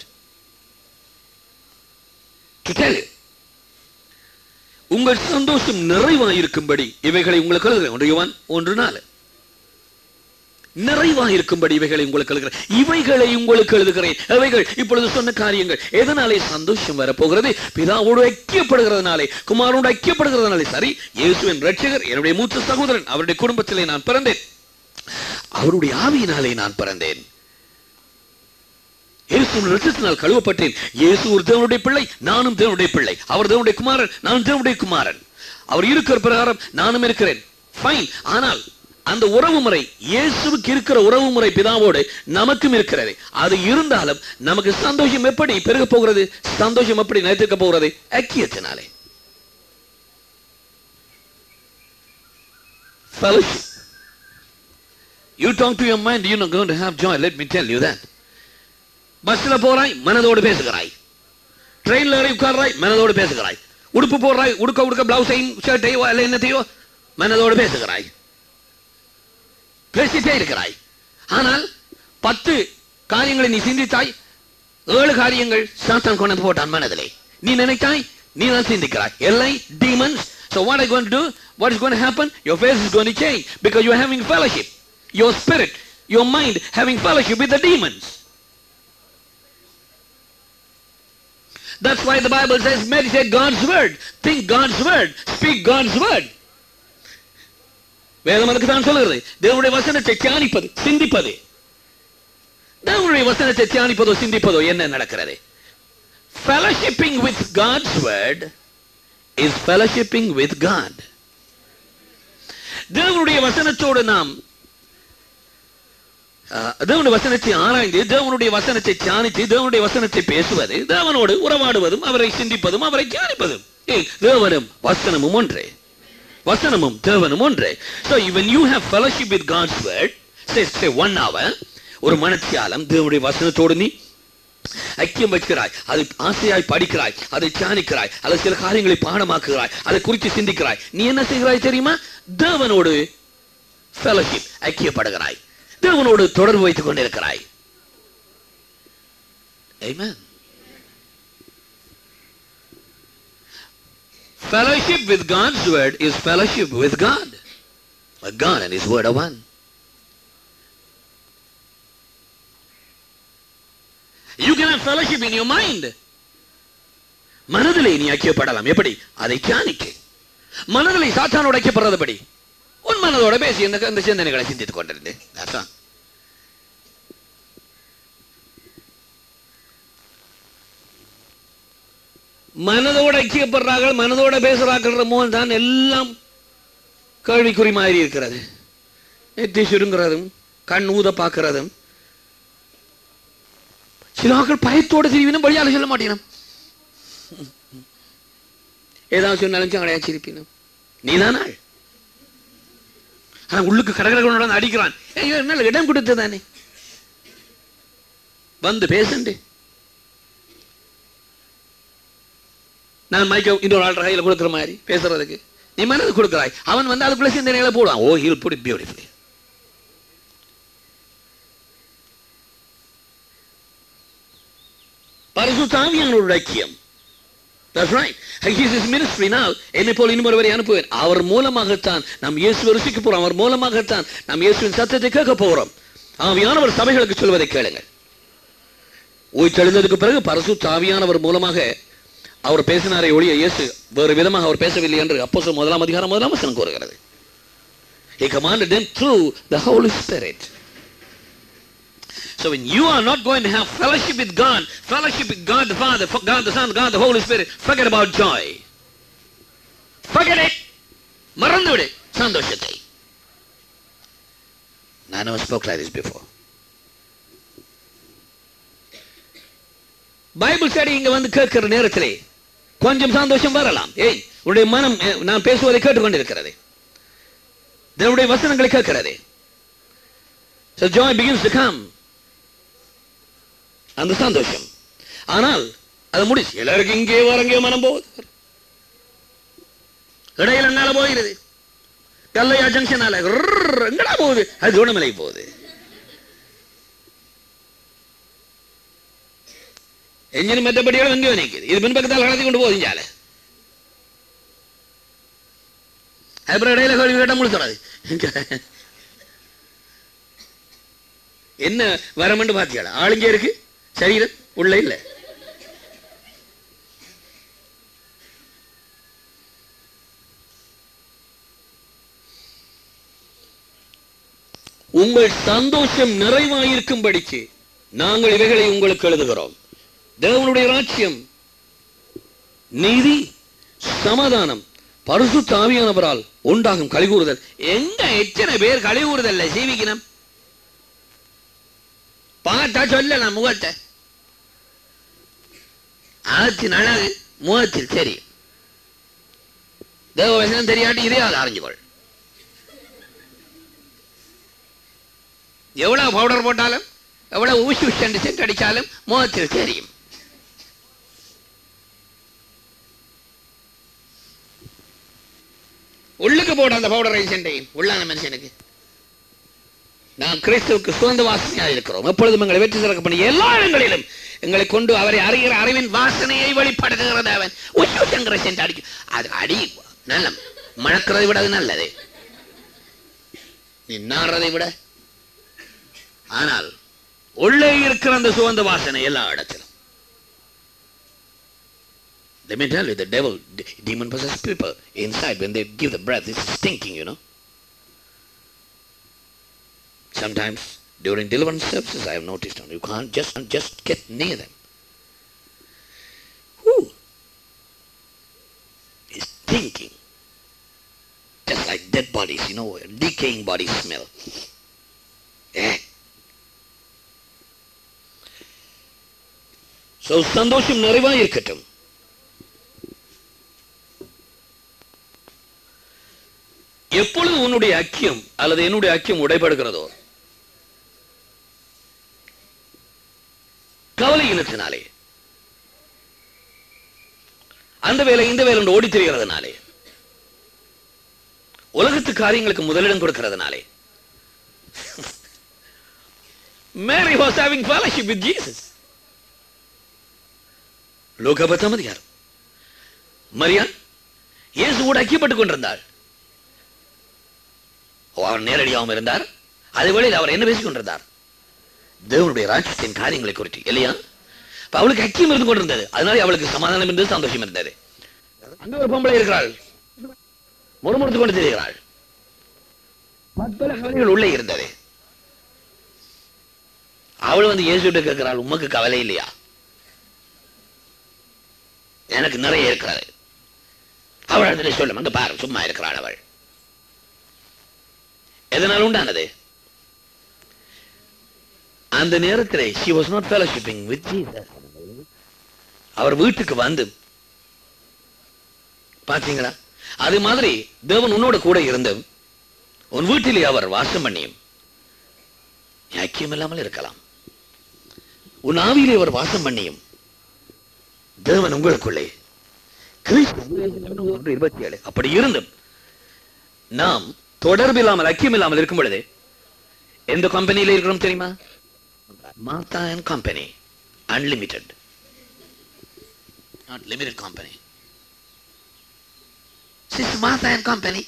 to tell you உங்கள் சந்தோஷம் நிறைவாயிருக்கும்படி இவைகளை உங்களுக்கு எழுதுகிறேன் ஒன்று யோவான் ஒன்று நாலு நிறைவாயிருக்கும்படி இவைகளை உங்களுக்கு எழுதுகிறேன் இவைகளை உங்களுக்கு எழுதுகிறேன் இவைகள் இப்பொழுது சொன்ன காரியங்கள் எதனாலே சந்தோஷம் வரப்போகிறது பிதாவோடு ஐக்கியப்படுகிறதுனாலே குமாரோடு ஐக்கியப்படுகிறதுனாலே சரி இயேசுவின் ரட்சகர் என்னுடைய மூத்த சகோதரன் அவருடைய குடும்பத்திலே நான் பிறந்தேன் அவருடைய ஆவியினாலே நான் பிறந்தேன் இயேசுவின் ரத்தத்தினால் கழுவப்பட்டேன் இயேசு ஒரு தேவனுடைய பிள்ளை நானும் தேவனுடைய பிள்ளை அவர் தேவனுடைய குமாரன் நான் தேவனுடைய குமாரன் அவர் இருக்கிற பிரகாரம் நானும் இருக்கிறேன் ஃபைன் ஆனால் அந்த உறவு முறை இயேசுவுக்கு இருக்கிற உறவு முறை பிதாவோடு நமக்கும் இருக்கிறது அது இருந்தாலும் நமக்கு சந்தோஷம் எப்படி பெருக போகிறது சந்தோஷம் எப்படி நினைத்திருக்க போகிறது ஐக்கியத்தினாலே Fellowship. You talk to your mind, you're not going to have joy. Let me tell you that. பஸ்ல போறாய் மனதோடு பேசுகிறாய் ட்ரெயின்ல ஏறி உட்கார்றாய் மனதோடு பேசுகிறாய் உடுப்பு போடுறாய் உடுக்க உடுக்க பிளவுஸையும் ஷர்ட்டையோ அல்ல என்னத்தையோ மனதோடு பேசுகிறாய் பேசிட்டே இருக்கிறாய் ஆனால் பத்து காரியங்களை நீ சிந்தித்தாய் ஏழு காரியங்கள் சாத்தான் கொண்டு வந்து போட்டான் மனதிலே நீ நினைத்தாய் நீ தான் சிந்திக்கிறாய் எல்லை demons so what are you going to do what is going to happen your face is going to change because you are having fellowship your spirit your mind having fellowship with the demons That's why the Bible says meditate God's word, think God's word, speak God's word. வேதம் அதுக்கு தான் சொல்லுகிறது தேவனுடைய வசனத்தை தியானிப்பது சிந்திப்பது தேவனுடைய வசனத்தை தியானிப்பதோ சிந்திப்பதோ என்ன நடக்கிறது fellowshipping with God's word is fellowshipping with God தேவனுடைய வசனத்தோடு நாம் அஹ், தேவனுடைய வசனத்தை ஆராய்ந்து தேவனுடைய வசனத்தை தியானித்து தேவனுடைய வசனத்தை பேசுவது தேவனோடு உறவாடுவதும் அவரை சிந்திப்பதும் அவரை தியானிப்பதும் ஏய், தேவனும் வசனமும் ஒன்றே வசனமும் தேவனும் ஒன்றே so when you have fellowship with God's word say say one hour ஒரு மனத்தியாலம் தேவனுடைய வசனத்தோடு நீ ஐக்கியம் வைக்கிறாய் அதை ஆசையாய் படிக்கிறாய் அதை தியானிக்கிறாய் அல்லது சில காரியங்களை பாடமாக்குகிறாய் அதை குறித்து சிந்திக்கிறாய் நீ என்ன செய்கிறாய் தெரியுமா தேவனோடு fellowship ஐக்கியப்படுகிறாய் தேவனோடு தொடர்பு வைத்துக் கொண்டிருக்கிறாய் Amen. Fellowship with God's word is fellowship with God. But God and His word are one. You can have fellowship in your mind. மனதிலே நீ ஐக்கியப்படலாம் எப்படி அதை தியானிக்க மனதிலே சாத்தானோடு ஐக்கியப்படுறதுபடி உன் மனதோட பேசி இந்த இந்த சிந்தனைகளை சிந்தித்துக் கொண்டிருந்தேன் That's all. மனதோட ஐக்கியப்படுறார்கள் மனதோட பேசுறார்கள் மோன் தான் எல்லாம் கேள்விக்குறி மாதிரி இருக்கிறது நெத்தி சுருங்குறதும் கண் ஊத பார்க்கிறதும் சில ஆட்கள் பயத்தோட திரிவினும் வழியால சொல்ல மாட்டேனும் ஏதாவது சொன்னாலும் கிடையாது சிரிப்பினும் நீதானாள் ஆனா உள்ளுக்கு கடற்கரை அடிக்கிறான் ஐயோ என்னால இடம் கொடுத்து தானே வந்து பேசுண்டு நான் மைக்க இன்னொரு ஆள் கையில கொடுக்குற மாதிரி பேசுறதுக்கு நீ மனது கொடுக்கிறாய் அவன் வந்து அதுக்குள்ள சிந்தனைகளை போடுவான் ஓ ஹில் புட் பியூட்டிஃபுல்லி பரிசுத்தாவியானோட ஐக்கியம் That's right. He is his ministry now. என்னை போல் இன்னொருவரை அனுப்புவேன் அவர் மூலமாகத்தான் நாம் இயேசு ருசிக்க போறோம் அவர் மூலமாகத்தான் நாம் இயேசுவின் சத்தத்தை கேட்க போகிறோம் ஆவியானவர் சபைகளுக்கு சொல்வதை கேளுங்கள் உயிர்த்தெழுந்ததுக்கு பிறகு பரசு தாவியானவர் மூலமாக அவர் பேசினாரே ஒழிய இயேசு வேறு விதமாக அவர் பேசவில்லை என்று அப்போ முதலாம் அதிகாரம் முதலாம் வசனம் கூறுகிறது He commanded them through the Holy Spirit. So when you are not going to have fellowship with God, fellowship with God the Father, God the Son, God the Holy Spirit, forget about joy. Forget it. மறந்துவிடு சந்தோஷத்தை I never spoke like this before. Bible study இங்க வந்து கேட்கிற நேரத்திலே கொஞ்சம் சந்தோஷம் வரலாம் ஏய் உன்னுடைய மனம் அஹ், நான் பேசுவதை கேட்டுக்கொண்டிருக்கிறது தேவனுடைய வசனங்களை கேட்கிறது So joy begins to come. அந்த சந்தோஷம் ஆனால் அது முடிச்சு எல்லாருக்கும் இங்கே வரங்கே மனம் போகுது இடையில என்னால போகிறது கல்லையா ஜங்ஷனால எங்கடா போகுது அது குணமலை போகுது எஞ்சினும் மற்றபடியோட எங்கேயோ நிற்குது இது பின்பக்கத்தால் கடத்தி கொண்டு போகுது சாலை அப்புறம் இடையில கேள்வி கேட்ட முழுத்துறாது என்ன வரமென்று பாத்தியாளா ஆளுங்க இருக்கு சரீரம் உள்ள இல்ல உங்கள் சந்தோஷம் நிறைவாயிருக்கும்படிக்கு நாங்கள் இவைகளை உங்களுக்கு எழுதுகிறோம் தேவனுடைய ராஜ்யம் நீதி சமாதானம் பரிசு தாவியானவரால் உண்டாகும் கலிகூறுதல் எங்க எத்தனை பேர் கலிகூறுதல்ல ஜீவிக்கணும் பார்த்தா சொல்லலாம் முகத்தை ஆத்தின் அழகு முகத்தில் தெரியும் தேவ வசனம் தெரியாட்டி இதையாவது அறிஞ்சுக்கொள் எவ்வளவு பவுடர் போட்டாலும் எவ்வளவு ஊசி ஊசி என்று சென்று அடிச்சாலும் முகத்தில் தெரியும் உள்ளுக்கு போட அந்த பவுடரை சென்றையும் உள்ளான மனுஷனுக்கு நாம் கிறிஸ்துவுக்கு சுதந்த வாசனையாக இருக்கிறோம் எப்பொழுதும் எங்களை வெற்றி சிறக்க பண்ணி எல்லா இடங்களிலும் எங்களை கொண்டு அவரை அறிகிற அறிவின் வாசனையை வெளிப்படுத்துகிறது அவன் உஷங்கிற சென்று அடிக்கும் அது அடி நல்ல மணக்கிறதை விட அது நல்லது நின்னாடுறதை விட ஆனால் உள்ளே இருக்கிற அந்த சுகந்த வாசனை எல்லா இடத்திலும் Let me tell you, the devil, de- demon-possessed people inside, when they give the breath, it's stinking, you know. Sometimes during deliverance services, I have noticed, you can't just just get near them. Whew. It's stinking. Just like dead bodies, you know, decaying body smell. Eh. So, சந்தோஷம் நிறைவா இருக்கட்டும் எப்பொழுது உன்னுடைய அக்கியம் அல்லது என்னுடைய அக்கியம் உடைபடுகிறதோ கவலை இனத்தினாலே அந்த வேலை இந்த வேலை என்று ஓடித் திரிகிறதுனாலே உலகத்து காரியங்களுக்கு முதலிடம் கொடுக்கிறதுனாலே Mary was having fellowship with Jesus. லூக்கா பத்தாம் அதிகாரம் மரியான் இயேசு கூட ஐக்கியப்பட்டுக் கொண்டிருந்தாள் அவர் நேரடியாகவும் இருந்தார் அதே வேளையில் அவர் என்ன பேசிக் கொண்டிருந்தார் தேவனுடைய ராஜ்யத்தின் காரியங்களை குறித்து இல்லையா அப்ப அவளுக்கு ஐக்கியம் இருந்து கொண்டிருந்தது அதனால அவளுக்கு சமாதானம் இருந்தது சந்தோஷம் இருந்தது அங்க ஒரு பொம்பளை இருக்கிறாள் முறுமுறுத்து கொண்டு தெரிகிறாள் பற்பல கவலைகள் உள்ளே இருந்தது அவள் வந்து இயேசுட்ட கேட்கிறாள் உமக்கு கவலை இல்லையா எனக்கு நிறைய இருக்கிறது அவள் அதில் சொல்லும் அங்க பாரு சும்மா இருக்கிறாள் அவள் எதனால் உண்டானது அந்த நேரத்தில் she was not fellowshipping with Jesus அவர் வீட்டுக்கு வந்து பாத்தீங்களா அது மாதிரி தேவன் உன்னோட கூட இருந்து உன் வீட்டிலே அவர் வாசம் பண்ணியும் நீ ஐக்கியம் இல்லாமல் இருக்கலாம் உன் ஆவியிலே அவர் வாசம் பண்ணியும் தேவன் உங்களுக்குள்ளே கிறிஸ்து ஒன்று இருபத்தி ஏழு அப்படி இருந்தும் நாம் தொடர்பு இல்லாமல் ஐக்கியம் இல்லாமல் இருக்கும் பொழுது எந்த கம்பெனியில இருக்கிறோம் தெரியுமா Martha and company unlimited not limited company Since Martha and Company,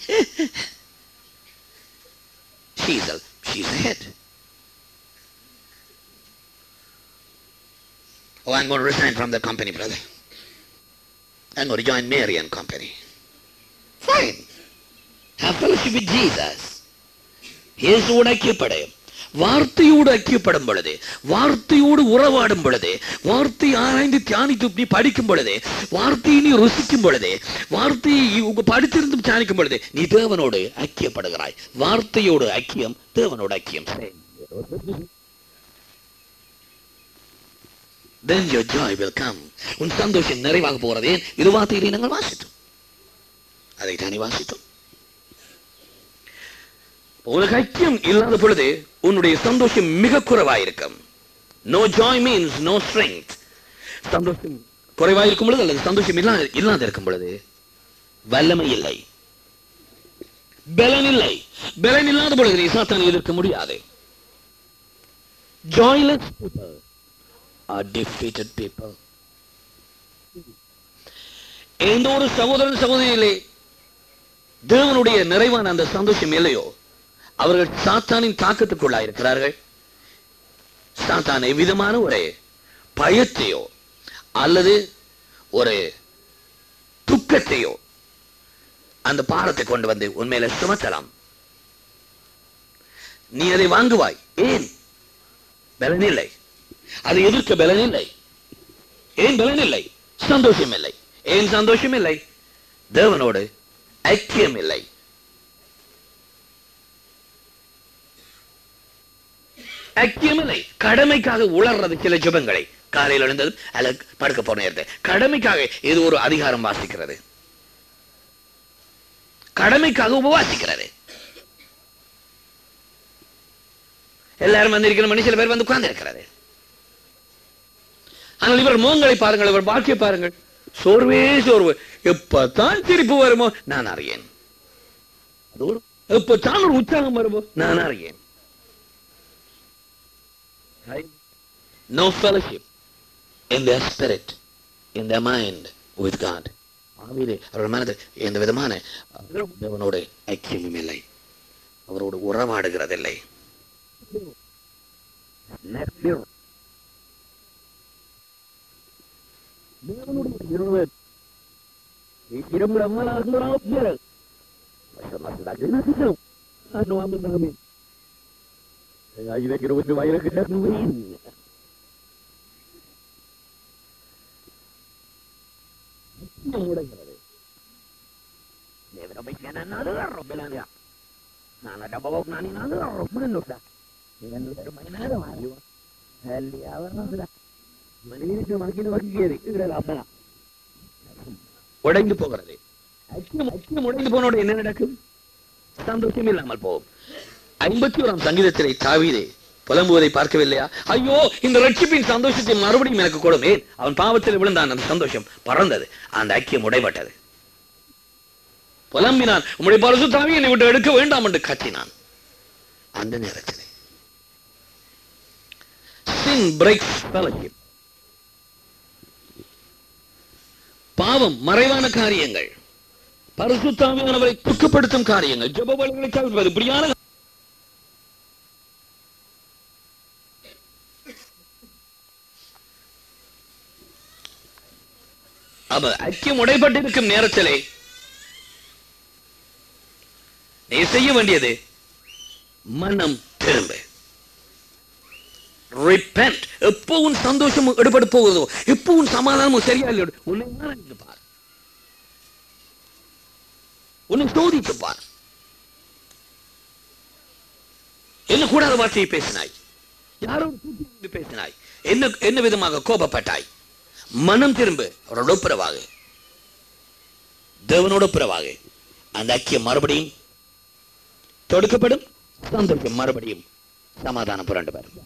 she's a she's a head. Oh, I'm going to resign from the company, brother. I'm going to join Mary and company. Fine. Have fellowship with Jesus. இயேசுவோடு ஐக்கியப்படு வார்த்தையோடு ஐக்கியப்படும் பொழுது வார்த்தையோடு உறவாடும் பொழுது வார்த்தை ஆராய்ந்து தியானித்து நீ படிக்கும் பொழுது வார்த்தையை நீ ருசிக்கும் பொழுது வார்த்தையை உங்க படித்திருந்தும் தியானிக்கும் பொழுது நீ தேவனோடு ஐக்கியப்படுகிறாய் வார்த்தையோடு ஐக்கியம் தேவனோடு ஐக்கியம் Then your joy will come. உன் சந்தோஷம் நிறைவாக போகிறது ஏன் இது வார்த்தையிலே நாங்கள் வாசித்தோம் அதை தானே வாசித்தோம் உனக்கு ஐக்கியம் இல்லாத பொழுது உன்னுடைய சந்தோஷம் மிக குறைவாயிருக்கும் no joy means no strength சந்தோஷம் குறைவாயிருக்கும் பொழுது அல்லது சந்தோஷம் இல்லா இல்லாத இருக்கும் பொழுது வல்லமை இல்லை பலன் இல்லை பலன் இல்லாத பொழுது நீ சாத்தானை எதிர்க்க முடியாது joyless people are defeated people எந்த ஒரு சகோதரன் சகோதரியிலே தேவனுடைய நிறைவான அந்த சந்தோஷம் இல்லையோ அவர்கள் சாத்தானின் தாக்கத்துக்குள்ளாயிருக்கிறார்கள் சாத்தான் எவ்விதமான ஒரு பயத்தையோ அல்லது ஒரு துக்கத்தையோ அந்த பாரத்தை கொண்டு வந்து உண்மையில சுமத்தலாம் நீ அதை வாங்குவாய் ஏன் பலன் இல்லை அதை எதிர்க்க பலன் இல்லை ஏன் பலன் இல்லை சந்தோஷம் இல்லை ஏன் சந்தோஷம் இல்லை தேவனோடு ஐக்கியம் இல்லை ஐக்கியம் இல்லை கடமைக்காக உளர்றது சில ஜெபங்களை காலையில் எழுந்தது அல்லது படுக்க போன நேரத்தை கடமைக்காக இது ஒரு அதிகாரம் வாசிக்கிறது கடமைக்காக உபவாசிக்கிறது எல்லாரும் வந்திருக்கிற மணி சில பேர் வந்து உட்கார்ந்து இருக்கிறது ஆனால் இவர் முகங்களை பாருங்கள் இவர் வாழ்க்கையை பாருங்கள் சோர்வே சோர்வு எப்பத்தான் சிரிப்பு வருமோ நான் அறியேன் அது ஒரு எப்பத்தான் ஒரு உற்சாகம் வருமோ நான் அறியேன் No fellowship in their spirit, in their mind with God. ஆவியிலே அவர்கள் மனதில் எந்த விதமான தேவனோடு ஐக்கியமும் இல்லை அவரோடு உறவாடுகிறதில்லை உடைந்து போகிறது ஐக்கியம் ஐக்கியம் உடைந்து போனோட என்ன நடக்கும் சந்தோஷம் இல்லாமல் போகும் ஐம்பத்தி ஓராம் சங்கீதத்திலே தாவீதே புலம்புவதை பார்க்கவில்லையா ஐயோ இந்த ரட்சிப்பின் சந்தோஷத்தை மறுபடியும் எனக்கு கொடுமே அவன் பாவத்தில் விழுந்தான் அந்த சந்தோஷம் பறந்தது அந்த ஐக்கியம் உடைபட்டது புலம்பினான் உம்முடைய பரிசு தாவி என்னை விட்டு எடுக்க வேண்டாம் என்று கத்தினான் அந்த நேரத்தில் sin breaks fellowship பாவம் மறைவான காரியங்கள் பரிசுத்தாவியானவரை துக்கப்படுத்தும் காரியங்கள் ஜெப வழிகளை தவிர்ப்பது இப்படியான அவ ஐக்கியம் உடைபட்டிருக்கும் நேரத்திலே நீ செய்ய வேண்டியது மனம் திரும்ப ரிப்பென்ட் எப்போ உன் சந்தோஷம் எடுபட்டு போகுதோ எப்போ உன் சமாதானமும் சரியா இல்லையோ உன்னை ஆராய்ந்து பார் உன்னை சோதித்து பார் என்ன கூடாத வார்த்தையை பேசினாய் யாரோ கூட்டி வந்து பேசினாய் என்ன என்ன விதமாக கோபப்பட்டாய் மனம் திரும்ப அவரோட ஒப்புரவாக தேவனோட ஒப்புரவாக அந்த ஐக்கியம் மறுபடியும் தொடுக்கப்படும் சந்தோஷம் மறுபடியும் சமாதானம் புரண்டு வரும்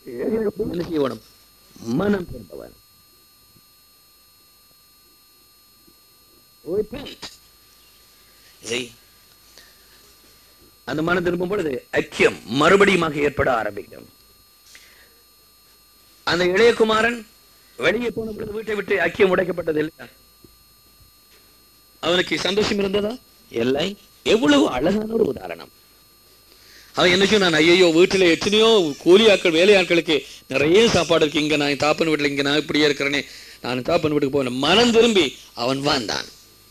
என்ன செய்யணும் மனம் திரும்பவன் Repent. See? அந்த மனம் திரும்பும் பொழுது ஐக்கியம் மறுபடியுமாக ஏற்பட ஆரம்பிக்கும் அந்த இளையகுமாரன் வெளியே போன பொழுது வீட்டை விட்டு ஐக்கியம் உடைக்கப்பட்டது இல்லையா அவனுக்கு சந்தோஷம் இருந்ததா இல்லை எவ்வளவு அழகான ஒரு உதாரணம் அவன் என்ன சொன்னான் ஐயோ வீட்டுல எத்தனையோ கூலி ஆட்கள் வேலை ஆட்களுக்கு நிறைய சாப்பாடு இருக்கு இங்க நான் தாப்பன் வீட்டுல இங்க நான் இப்படியே இருக்கிறேனே நான் தாப்பன் வீட்டுக்கு போனேன் மனம் திரும்பி அவன் வந்தான்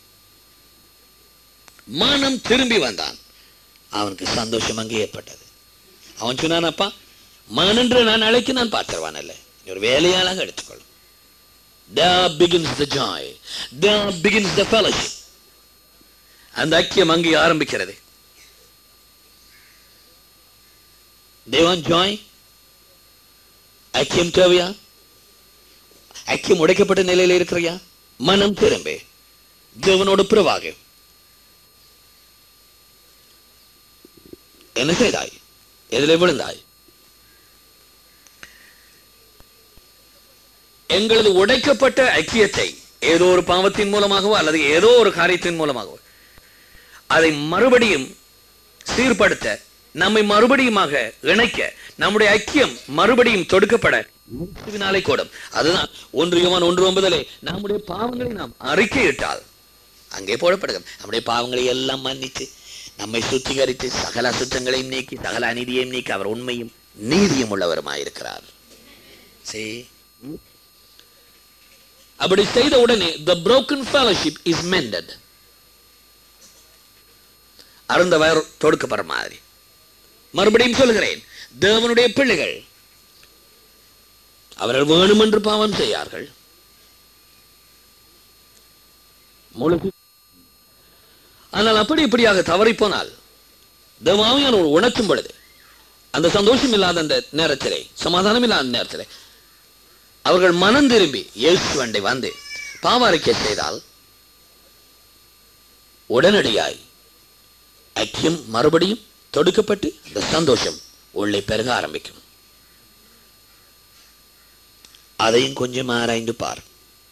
மனம் திரும்பி வந்தான் அவனுக்கு சந்தோஷம் அங்கே ஏற்பட்டது அவன் சொன்னான் அப்பா மனன்று நான் அழைக்க நான் பார்த்துருவான் இல்லை ஒரு வேலையாளாக எடுத்துக்கொள்ளும் There begins the joy. There begins the fellowship. அந்த ஐக்கியம் அங்கே ஆரம்பிக்கிறது தேவன் ஜாய் ஐக்கியம் தேவையா ஐக்கியம் உடைக்கப்பட்ட நிலையில இருக்கிறியா மனம் திரும்பி தேவனோடு பிறவாக என்ன செய்தாய் எதிலே விழுந்தாய் எங்களது உடைக்கப்பட்ட ஐக்கியத்தை ஏதோ ஒரு பாவத்தின் மூலமாகவோ அல்லது ஏதோ ஒரு காரியத்தின் மூலமாகவோ அதை மறுபடியும் சீர்படுத்த நம்மை மறுபடியுமாக இணைக்க நம்முடைய ஐக்கியம் மறுபடியும் தொடுக்கப்பட இயேசுவினாலே கூடும் அதுதான் ஒன்று யோவான் ஒன்று ஒன்பதிலே நம்முடைய பாவங்களை நாம் அறிக்கையிட்டால் அங்கே போடப்படுகிறது நம்முடைய பாவங்களை எல்லாம் மன்னித்து நம்மை சுத்திகரித்து சகல அசுத்தங்களையும் நீக்கி சகல அநீதியையும் நீக்கி அவர் உண்மையும் நீதியும் உள்ளவருமாயிருக்கிறார் See? அப்படி செய்த உடனே the broken fellowship is mended அருந்த வயர் தொடுக்கப்படுற மாதிரி மறுபடியும் சொல்கிறேன் தேவனுடைய பிள்ளைகள் அவர்கள் வேணுமென்று பாவம் செய்யார்கள் முழுகு ஆனால் அப்படி இப்படியாக தவறி போனால் தேவாவியான ஒரு உணர்த்தும் பொழுது அந்த சந்தோஷம் இல்லாத அந்த நேரத்திலே சமாதானம் இல்லாத நேரத்திலே அவர்கள் மனம் திரும்பி இயேசுவண்டை வந்து பாவாரிக்கை செய்தால் உடனடியாய் ஐக்கியம் மறுபடியும் தொடுக்கப்பட்டு அந்த சந்தோஷம் உள்ளே பெருக ஆரம்பிக்கும் அதையும் கொஞ்சம் ஆராய்ந்து பார்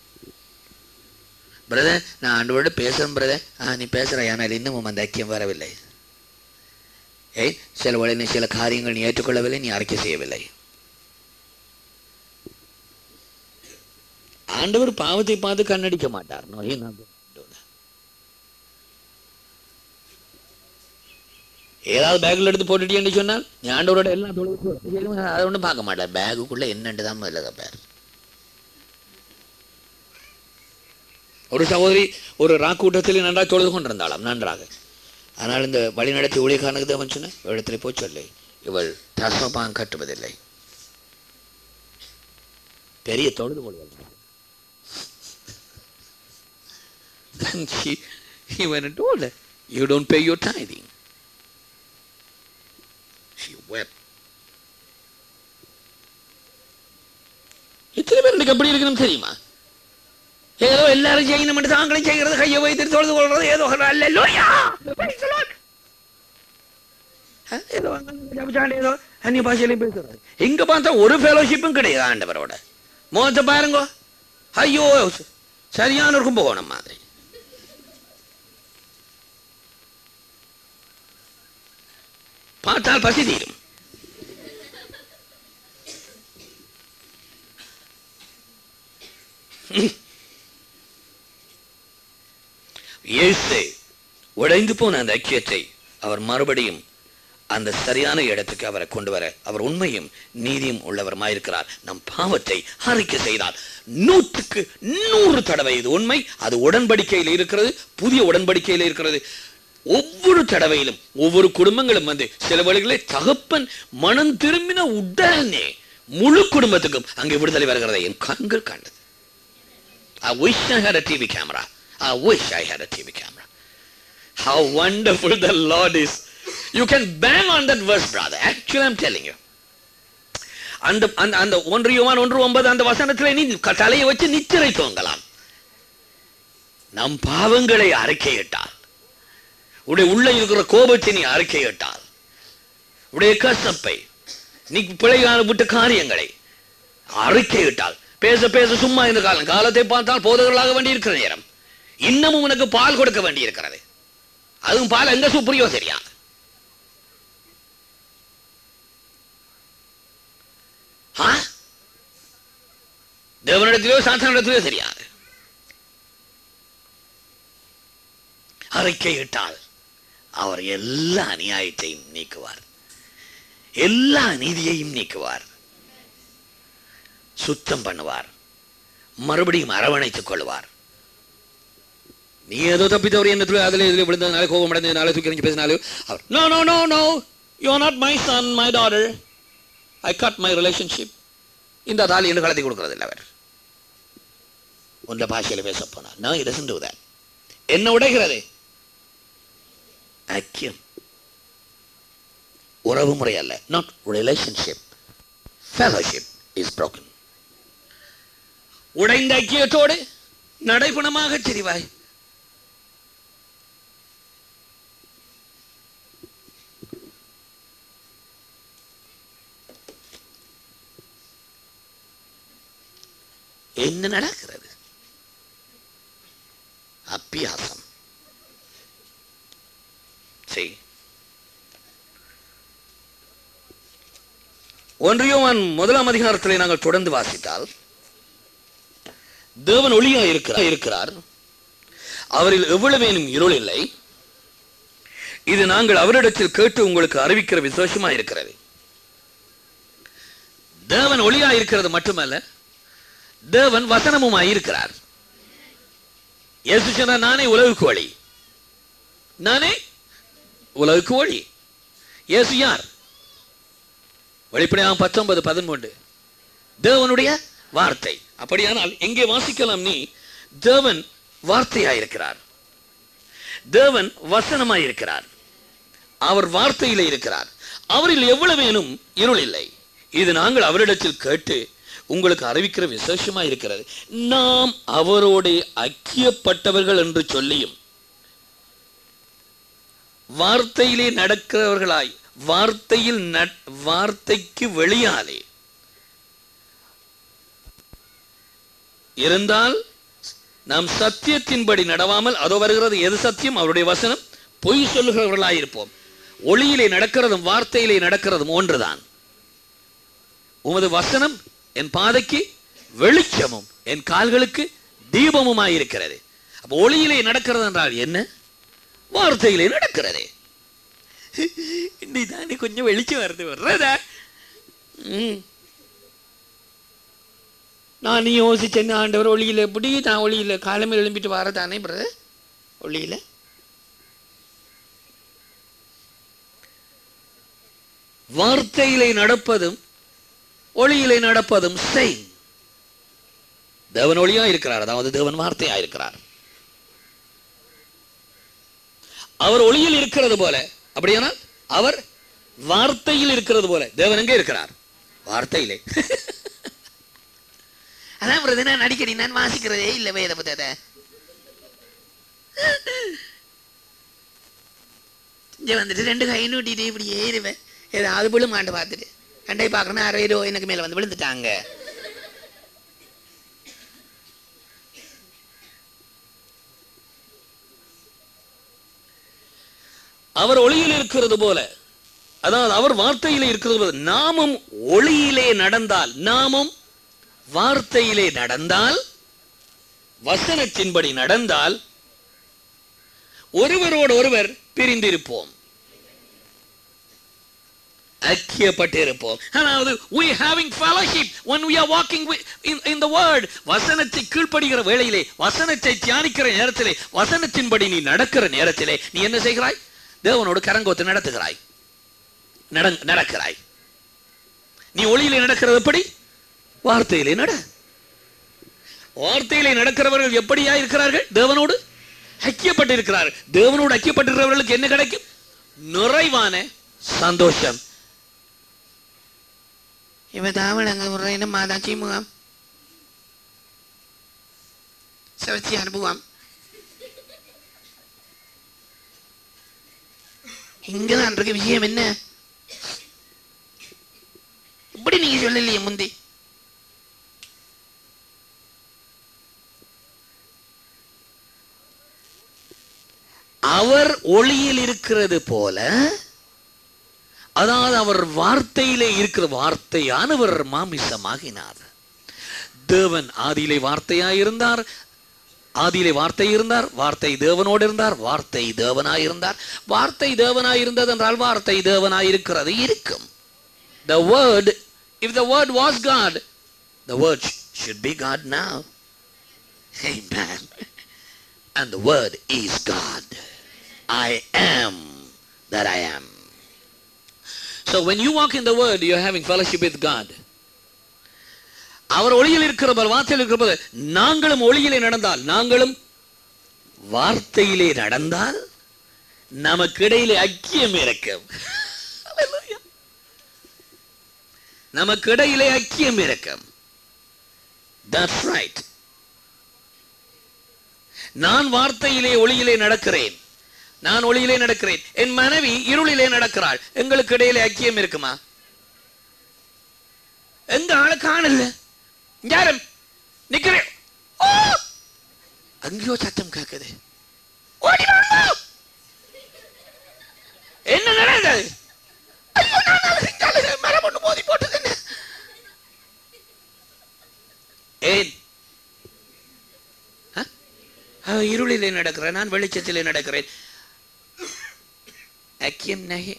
பிரதர் நான் ஆண்டோட பேசுறேன் பிரதர் ஆ நீ பேசுற ஆனால் இன்னமும் அந்த ஐக்கியம் வரவில்லை ஏய் சில உடனே சில காரியங்கள் நீ ஏற்றுக்கொள்ளவில்லை நீ அறிக்கை செய்யவில்லை ஆண்டவர் பாவத்தை பார்த்து கண்ணடிக்க மாட்டார் No, he not going to do that. ஏதாவது பேக்ல எடுத்து போட்டுட்டீங்கன்னு சொன்னால் நீ ஆண்டவரோட எல்லாம் தொழுது அதை ஒன்றும் பார்க்க மாட்டார் பேகுக்குள்ள என்னண்டு தான் முதல்ல பேர் ஒரு சகோதரி ஒரு ராக்கூட்டத்தில் நன்றாக தொழுது கொண்டிருந்தாளாம் நன்றாக ஆனால் இந்த வழிநடத்தி ஊழியக்காரனுக்கு தான் சொன்ன இடத்துல போய் சொல்லி இவள் தசமபாகம் கட்டுவதில்லை பெரிய தொழுது கொள்வாள் And she, he went and told her, you don't pay your tithing. She wept. எத்தனை பேருக்கு எப்படி இருக்கணும் தெரியுமா ஏதோ எல்லாரும் செய்யணும் மட்டும் தாங்களும் செய்கிறது கையை வைத்து தொழுது கொள்றது ஏதோ அல்லேலூயா Praise the Lord. அஹ், ஏதோ அங்க ஜபிச்சாண்டு ஏதோ அந்நிய பாஷையிலையும் பேசுறாரு இங்க பார்த்தா ஒரு ஃபெலோஷிப்பும் கிடையாது ஆண்டவரோட முகத்தை பாருங்க ஐயோ சரியான ஒரு கும்பகோணம் மாதிரி பார்த்தால் பசி தீரும் இயேசு உடைந்து போன அந்த ஐக்கியத்தை அவர் மறுபடியும் அந்த சரியான இடத்துக்கு அவரை கொண்டு வர அவர் உண்மையும் நீதியும் உள்ளவருமாயிருக்கிறார் நம் பாவத்தை அறிக்கை செய்தார் நூற்றுக்கு நூறு தடவை இது உண்மை அது உடன்படிக்கையில் இருக்கிறது புதிய உடன்படிக்கையில் இருக்கிறது ஒவ்வொரு தடவையிலும் ஒவ்வொரு குடும்பங்களும் வந்து சில வழிகளில் தகப்பன் மனம் திரும்பின உடனே முழு குடும்பத்துக்கும் அங்கே விடுதலை வருகிறதை என் கண்கள் கண்டது I wish I had a TV camera. I wish I had a TV camera. How wonderful the Lord is. You can bang on that verse, brother. Actually, I'm telling you. அந்த அந்த அந்த ஒன்று யோவான் ஒன்று ஒன்பது அந்த வசனத்தில் நீ க- தலையை வச்சு நித்திரை தூங்கலாம் நம் பாவங்களை அறிக்கையிட்டால் உடைய உள்ள இருக்கிற கோபத்தை நீ அறிக்கையிட்டால் உடைய கசப்பை நீ பிழையான விட்ட காரியங்களை அறிக்கையிட்டால் பேச பேச சும்மா இந்த காலம் காலத்தை பார்த்தால் போதகர்களாக வேண்டியிருக்கிற நேரம் இன்னமும் உனக்கு பால் கொடுக்க வேண்டியிருக்கிறது அதுவும் பால் எங்க சுப்ரியோ சரியா ஆ? தேவனிடத்திலோ சாத்தானிடத்திலோ தெரியாது அறிக்கையிட்டால் அவர் எல்லா அநியாயத்தையும் நீக்குவார் எல்லா நீதியையும் நீக்குவார் சுத்தம் பண்ணுவார் மறுபடியும் அரவணைத்துக் கொள்வார் நீ ஏதோ தப்பி தவறி என்ன அதுல இதுல விழுந்ததுனால கோபம் அடைந்ததுனால தூக்கி எறிஞ்சு பேசினாலும் அவர் no no no no you are not my son my daughter I cut my relationship இந்த தாலி என்று கலத்தி கொடுக்கிறது இல்லை அவர் உன்ற பாஷையில பேச போனார் no it doesn't do that என்ன உடைகிறது ஐக்கியம் உறவு முறை அல்ல not relationship fellowship is broken உடைந்த ஐக்கியத்தோடு நடைபணமாக தெரிவாய் என்ன நடக்கிறது அப்பியாசம் சரி ஒன்றியோவான் முதலாம் அதிகாரத்திலே நாங்கள் தொடர்ந்து வாசித்தால் தேவன் ஒளியா இருக்கிறார் இருக்கிறார் அவரில் எவ்வளவேனும் இருள் இல்லை இது நாங்கள் அவரிடத்தில் கேட்டு உங்களுக்கு அறிவிக்கிற விசேஷமா இருக்கிறது தேவன் ஒளியா இருக்கிறது மட்டுமல்ல தேவன் வசனமுமாய் இருக்கிறார் இயேசு சொன்னார் நானே உலகுக்கு வழி நானே உலகுக்கு வழி இயேசு யார் வெளிப்படையாக பத்தொன்பது பதிமூன்று தேவனுடைய வார்த்தை அப்படியானால் எங்கே வாசிக்கலாம் நீ தேவன் வார்த்தையாயிருக்கிறார் தேவன் வசனமாயிருக்கிறார் அவர் வார்த்தையிலே இருக்கிறார் அவரில் எவ்வளவேனும் இருள் இல்லை இது நாங்கள் அவரிடத்தில் கேட்டு உங்களுக்கு அறிவிக்கிற விசேஷமா இருக்கிறது நாம் அவரோட ஐக்கியப்பட்டவர்கள் என்று சொல்லியும் வார்த்தையிலே நடக்கிறவர்களாய் வார்த்தையில் நட்- வார்த்தைக்கு வெளியாலே இருந்தால் நாம் சத்தியத்தின்படி நடவாமல் அதோ வருகிறது எது சத்தியம் அவருடைய வசனம் பொய் சொல்லுகிறவர்களாய் இருப்போம் ஒளியிலே நடக்கிறதும் வார்த்தையிலே நடக்கிறதும் ஒன்றுதான் உமது வசனம் என் பாதைக்கு வெளிச்சமும் என் கால்களுக்கு தீபமுமாய் இருக்கிறது அப்ப ஒளியிலே நடக்கிறது என்றால் என்ன வார்த்தையிலே நடக்கிறது இன்னைக்கு கொஞ்சம் வெளிச்சம் வருது வர்றதா ம். நான் யோசிச்சேன் ஆண்டவர் ஒளியில் எப்படி நான் ஒளியில் காலமே எழும்பிட்டு வரதானே பிரதர் ஒளியில் வார்த்தையிலே நடப்பதும் ஒளியிலே நடப்பதும் செய் தேவன் ஒளியா இருக்கிறார் அதாவது தேவன் வார்த்தையா இருக்கிறார் அவர் ஒளியில் இருக்கிறது போல அப்படியானால் அவர் வார்த்தையில் இருக்கிறது போல தேவன் எங்கே இருக்கிறார் வார்த்தையிலே அதான் பிரதர் நான் அடிக்கடி நான் வாசிக்கிறதே இல்லை வேத புத்தகத்தை இங்கே வந்துட்டு ரெண்டு கை நூட்டிட்டு இப்படி ஏறுவேன் ஏதாவது விழுமாண்டு பார்த்துட்டு ரெண்டை பார்க்கணும் அரை ரூபா எனக்கு மேலே வந்து விழுந்துட்டாங்க அவர் ஒளியில் இருக்கிறது போல அதாவது அவர் வார்த்தையிலே இருக்கிறது போல நாமும் ஒளியிலே நடந்தால் நாமும் வார்த்தையிலே நடந்தால் வசனத்தின்படி நடந்தால் ஒருவரோடு ஒருவர் பிரிந்திருப்போம் ஐக்கியப்பட்டிருப்போம் அதாவது we having fellowship when we are walking with, in, in the word வசனத்தை கீழ்ப்படுகிற வேளையிலே வசனத்தை தியானிக்கிற நேரத்திலே வசனத்தின்படி நீ நடக்கிற நேரத்திலே நீ என்ன செய்கிறாய் தேவனோடு கரங்கோத்து நடத்துகிறாய் நட- நடக்கிறாய் நீ ஒளியிலே நடக்கிறது எப்படி வார்த்தையிலே நட வார்த்தையிலே நடக்கிறவர்கள் எப்படியா இருக்கிறார்கள் தேவனோடு ஐக்கியப்பட்டிருக்கிறார்கள் தேவனோடு ஐக்கியப்பட்டிருக்கிறவர்களுக்கு என்ன கிடைக்கும் நிறைவான சந்தோஷம் இவ தாவளங்க உரையின மாதாச்சி முகாம் செவச்சி அனுபவம் இங்கதான் இருக்கு விஷயம் என்ன அப்படி நீங்க சொல்லலையே முந்தி அவர் ஒளியில் இருக்கிறது போல அதாவது அவர் வார்த்தையிலே இருக்கிற வார்த்தையானவர் மாமிசமாகினார் தேவன் ஆதியிலே வார்த்தையாயிருந்தார் ஆதியிலே வார்த்தை இருந்தார் வார்த்தை தேவனோடு இருந்தார் வார்த்தை தேவனாயிருந்தார் வார்த்தை தேவனாயிருந்தது என்றால் வார்த்தை தேவனாயிருக்கிறது இருக்கும் the word if the word was god the word sh- should be god now amen and the word is god i am that i am so when you walk in the word you're having fellowship with god அவர் ஒளியில் இருக்கிறவர் வார்த்தையில் இருக்கிறவர் நாங்களும் ஒளியிலே நடந்தால் நாங்களும் வார்த்தையிலே நடந்தால் நமக்கு இடையிலே ஐக்கியம் இருக்கும் Hallelujah. நமக்கு இடையிலே ஐக்கியம் இருக்கும் That's right. நான் வார்த்தையிலே ஒளியிலே நடக்கிறேன் நான் ஒளியிலே நடக்கிறேன் என் மனைவி இருளிலே நடக்கிறாள் எங்களுக்கு இடையிலே ஐக்கியம் இருக்குமா எங்க ஆளு காணல யாரும் நிக்கிறேன் ஓ! அங்கேயோ சத்தம் கேக்குது ஓடி வாங்க என்ன நடந்தது ஐயோ நான் அதை செஞ்சாலே மரம் ஒண்ணு மோதி போட்டுதுன்னு ஏன் ஆ? அவ இருளிலே நடக்கிறேன் நான் வெளிச்சத்திலே நடக்கிறேன் ஐக்கியம் நகை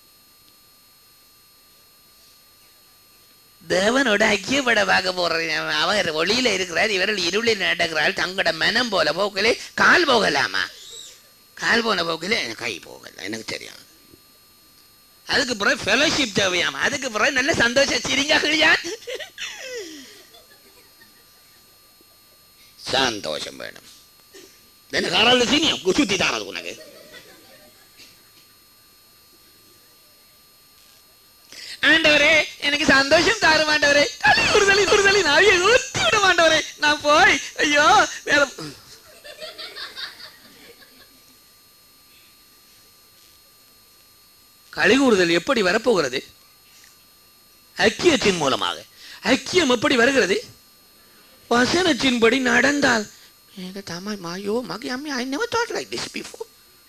தேவனோட ஐக்கியப்பட பார்க்க போறேன் அவர் ஒளியில இருக்கிறார் இவர்கள் இருளில் நடக்கிறார் தங்களோட மனம் போல போக்கிலே கால் போகலாமா கால் போன போக்கிலே கை போகல எனக்கு தெரியும் அதுக்கு பிறகு ஃபெலோஷிப் தேவையாமா அதுக்கு பிறகு நல்ல சந்தோஷம் சிரிங்க கிழியா சந்தோஷம் வேணும் என்ன காரால சீனியம் சுத்தி தானது உனக்கு ஆண்டவரே எனக்கு சந்தோஷம் தாரும் ஆண்டவரே தள்ளி குறுதலி குறுதலி நாவிய ஊத்தி விட ஆண்டவரே நான் போய் ஐயோ வேற கழிகூறுதல் எப்படி வரப்போகிறது ஐக்கியத்தின் மூலமாக ஐக்கியம் எப்படி வருகிறது வசனத்தின்படி நடந்தால் எனக்கு தாமா மாயோ மகி அம்மி I never thought like this before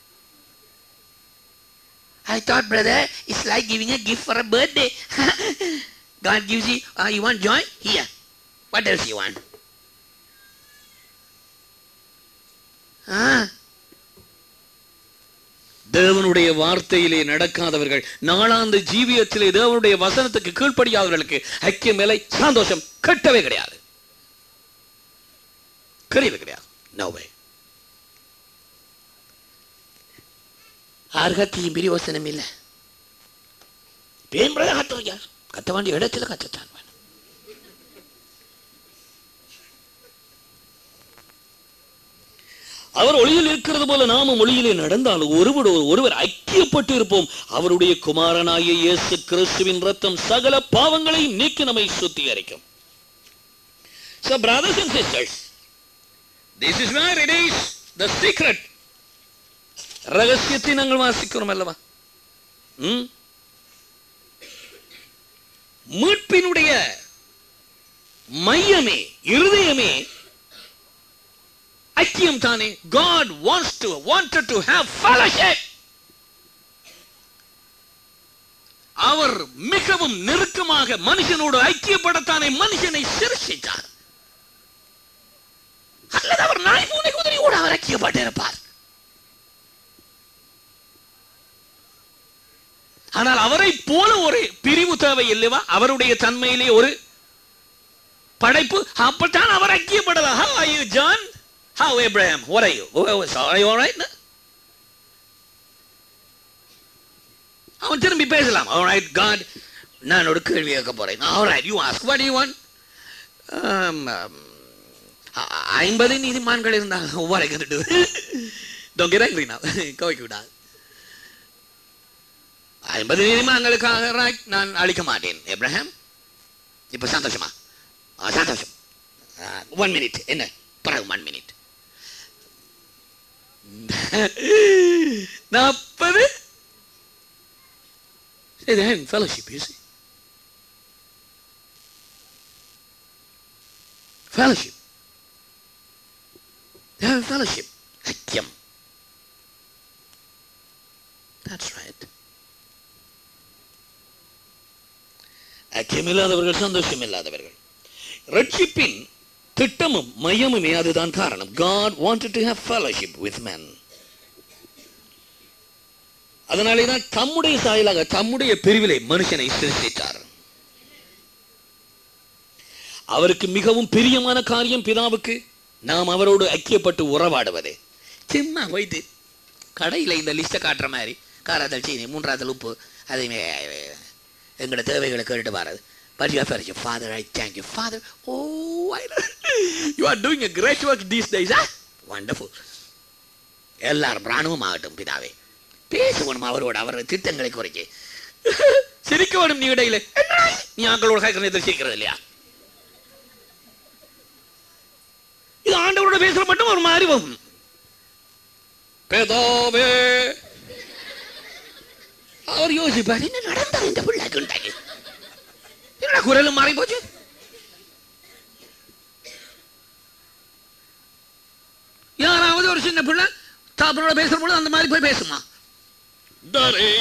I thought, brother, it's like giving a gift for a birthday. God gives you, uh, you want joy? Here. What else you want? Ah, தேவனுடைய வார்த்தையிலே நடக்காதவர்கள் நாளாந்து ஜீவியத்திலே தேவனுடைய வசனத்துக்கு கீழ்ப்படியாதவர்களுக்கு ஐக்கியம் மேலை சந்தோஷம் கட்டவே கிடையாது கிடையவே கிடையாது நோவே ஆர்கத்தையும் பிரியோசனம் இல்லை பேன்பட கத்துறியா கத்த வேண்டிய இடத்துல கத்தத்தான் வேணும் அவர் ஒளியில் இருக்கிறது போல நாமும் ஒளியிலே நடந்தால் ஒருவர் ஒருவர் ஐக்கியப்பட்டு இருப்போம் அவருடைய குமாரனாகிய இயேசு கிறிஸ்துவின் ரத்தம் சகல பாவங்களை நீக்கி நம்மை சுத்திகரிக்கும் So brothers and sisters, this is where it is the secret. ரகசியத்தை நாங்கள் வாசிக்கிறோம் அல்லவா ம்? மீட்பினுடைய மையமே இருதயமே ஐக்கியம் தானே God wants to wanted to have fellowship அவர் மிகவும் நெருக்கமாக மனுஷனோடு ஐக்கியப்படத்தானே மனுஷனை சிருஷித்தார் அல்லது அவர் நாய் பூனை குதிரையோடு அவர் ஐக்கியப்பட்டிருப்பார் ஆனால் அவரை போல ஒரு பிரிவு தேவை இல்லைவா அவருடைய தன்மையிலே ஒரு படைப்பு அப்பத்தான் அவர் ஐக்கியப்படலாம் how are you john how abraham what are you Oh, oh, are you all right அவன் திரும்பி பேசலாம் all right god நான் ஒரு கேள்வி கேட்க போறேன் all right you ask what do you want um, um, ஐ- ஐம்பது நீதிமான்கள் இருந்தாங்க what are you going to do don't get angry now கோவிக்க விடாது ஐம்பது நீதிமான்களுக்காக right, நான் அழிக்க மாட்டேன் எப்ரஹாம் இப்ப சந்தோஷமா ஆ, சந்தோஷம் ஒன் மினிட் என்ன பிறகு ஒன் மினிட் நாற்பது fellowship you fellowship they have fellowship ஐக்கியம் that's right ஐக்கியம் இல்லாதவர்கள் சந்தோஷம் இல்லாதவர்கள் ரட்சிப்பின் திட்டமும் மையமுமே அதுதான் காரணம் God wanted to have fellowship with men அதனாலே தான் தம்முடைய சாயலாக தம்முடைய பிரிவிலை மனுஷனை சிருஷ்டித்தார் அவருக்கு மிகவும் பிரியமான காரியம் பிதாவுக்கு நாம் அவரோடு ஐக்கியப்பட்டு உறவாடுவது சும்மா போயிட்டு கடையில் இந்த லிஸ்ட்டை காட்டுற மாதிரி காராத்தல் சீனி மூன்றாவது உப்பு அதையுமே எங்களோட தேவைகளை கேட்டுட்டு வர்றது But you are very Father, I thank you. Father, oh, I you are doing a great work these days, huh? Wonderful. எல்லாரும் பிராணமும் ஆகட்டும் பிதாவே பேசுவனும் அவரோட அவர் திட்டங்களை குறைச்சு சிரிக்க வேணும் நீ இடையில என்னடா இது? நீ ஆக்களோட கேட்கறது எதிர்ச்சிக்கிறது இல்லையா இது ஆண்டவரோட பேசுற மட்டும் ஒரு மாதிரி வரும் பிதாவே அவர் யோசிப்பார் என்ன நடந்தது இந்த பிள்ளைக்கு உண்டாகி என்னடா குரலும் மாறி போச்சு யாராவது ஒரு சின்ன பிள்ளை தாப்பனோட பேசுற பொழுது அந்த மாதிரி போய் பேசுமா Daddy.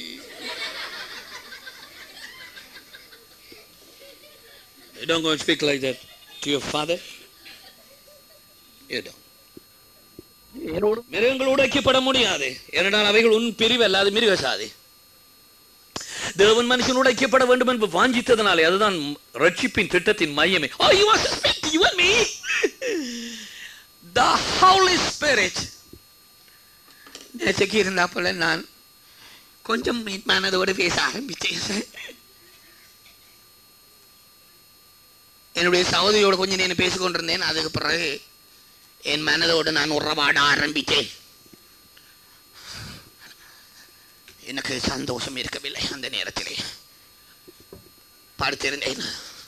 You don't go and speak like that to your father. You don't. மிருகங்களோடு ஐக்கியப்பட முடியாது ஏனென்றால் அவைகள் உன் பிரிவு அல்லாது மிருகசாதி தேவன் மனுஷனோடு ஐக்கியப்பட வேண்டும் என்று வாஞ்சித்ததனாலே அதுதான் ரட்சிப்பின் திட்டத்தின் மையமே Oh, you want to speak to you and me? The Holy Spirit. நேற்றைக்கு இருந்தா போல நான் கொஞ்சம் மனதோடு பேச ஆரம்பித்தேன் என்னுடைய சகோதரியோடு கொஞ்சம் நேரம் பேசிக்கொண்டிருந்தேன் அதுக்கு பிறகு என் மனதோடு நான் உறவாட ஆரம்பித்தேன் எனக்கு சந்தோஷம் இருக்கவில்லை அந்த நேரத்திலே படுத்திருந்தேன்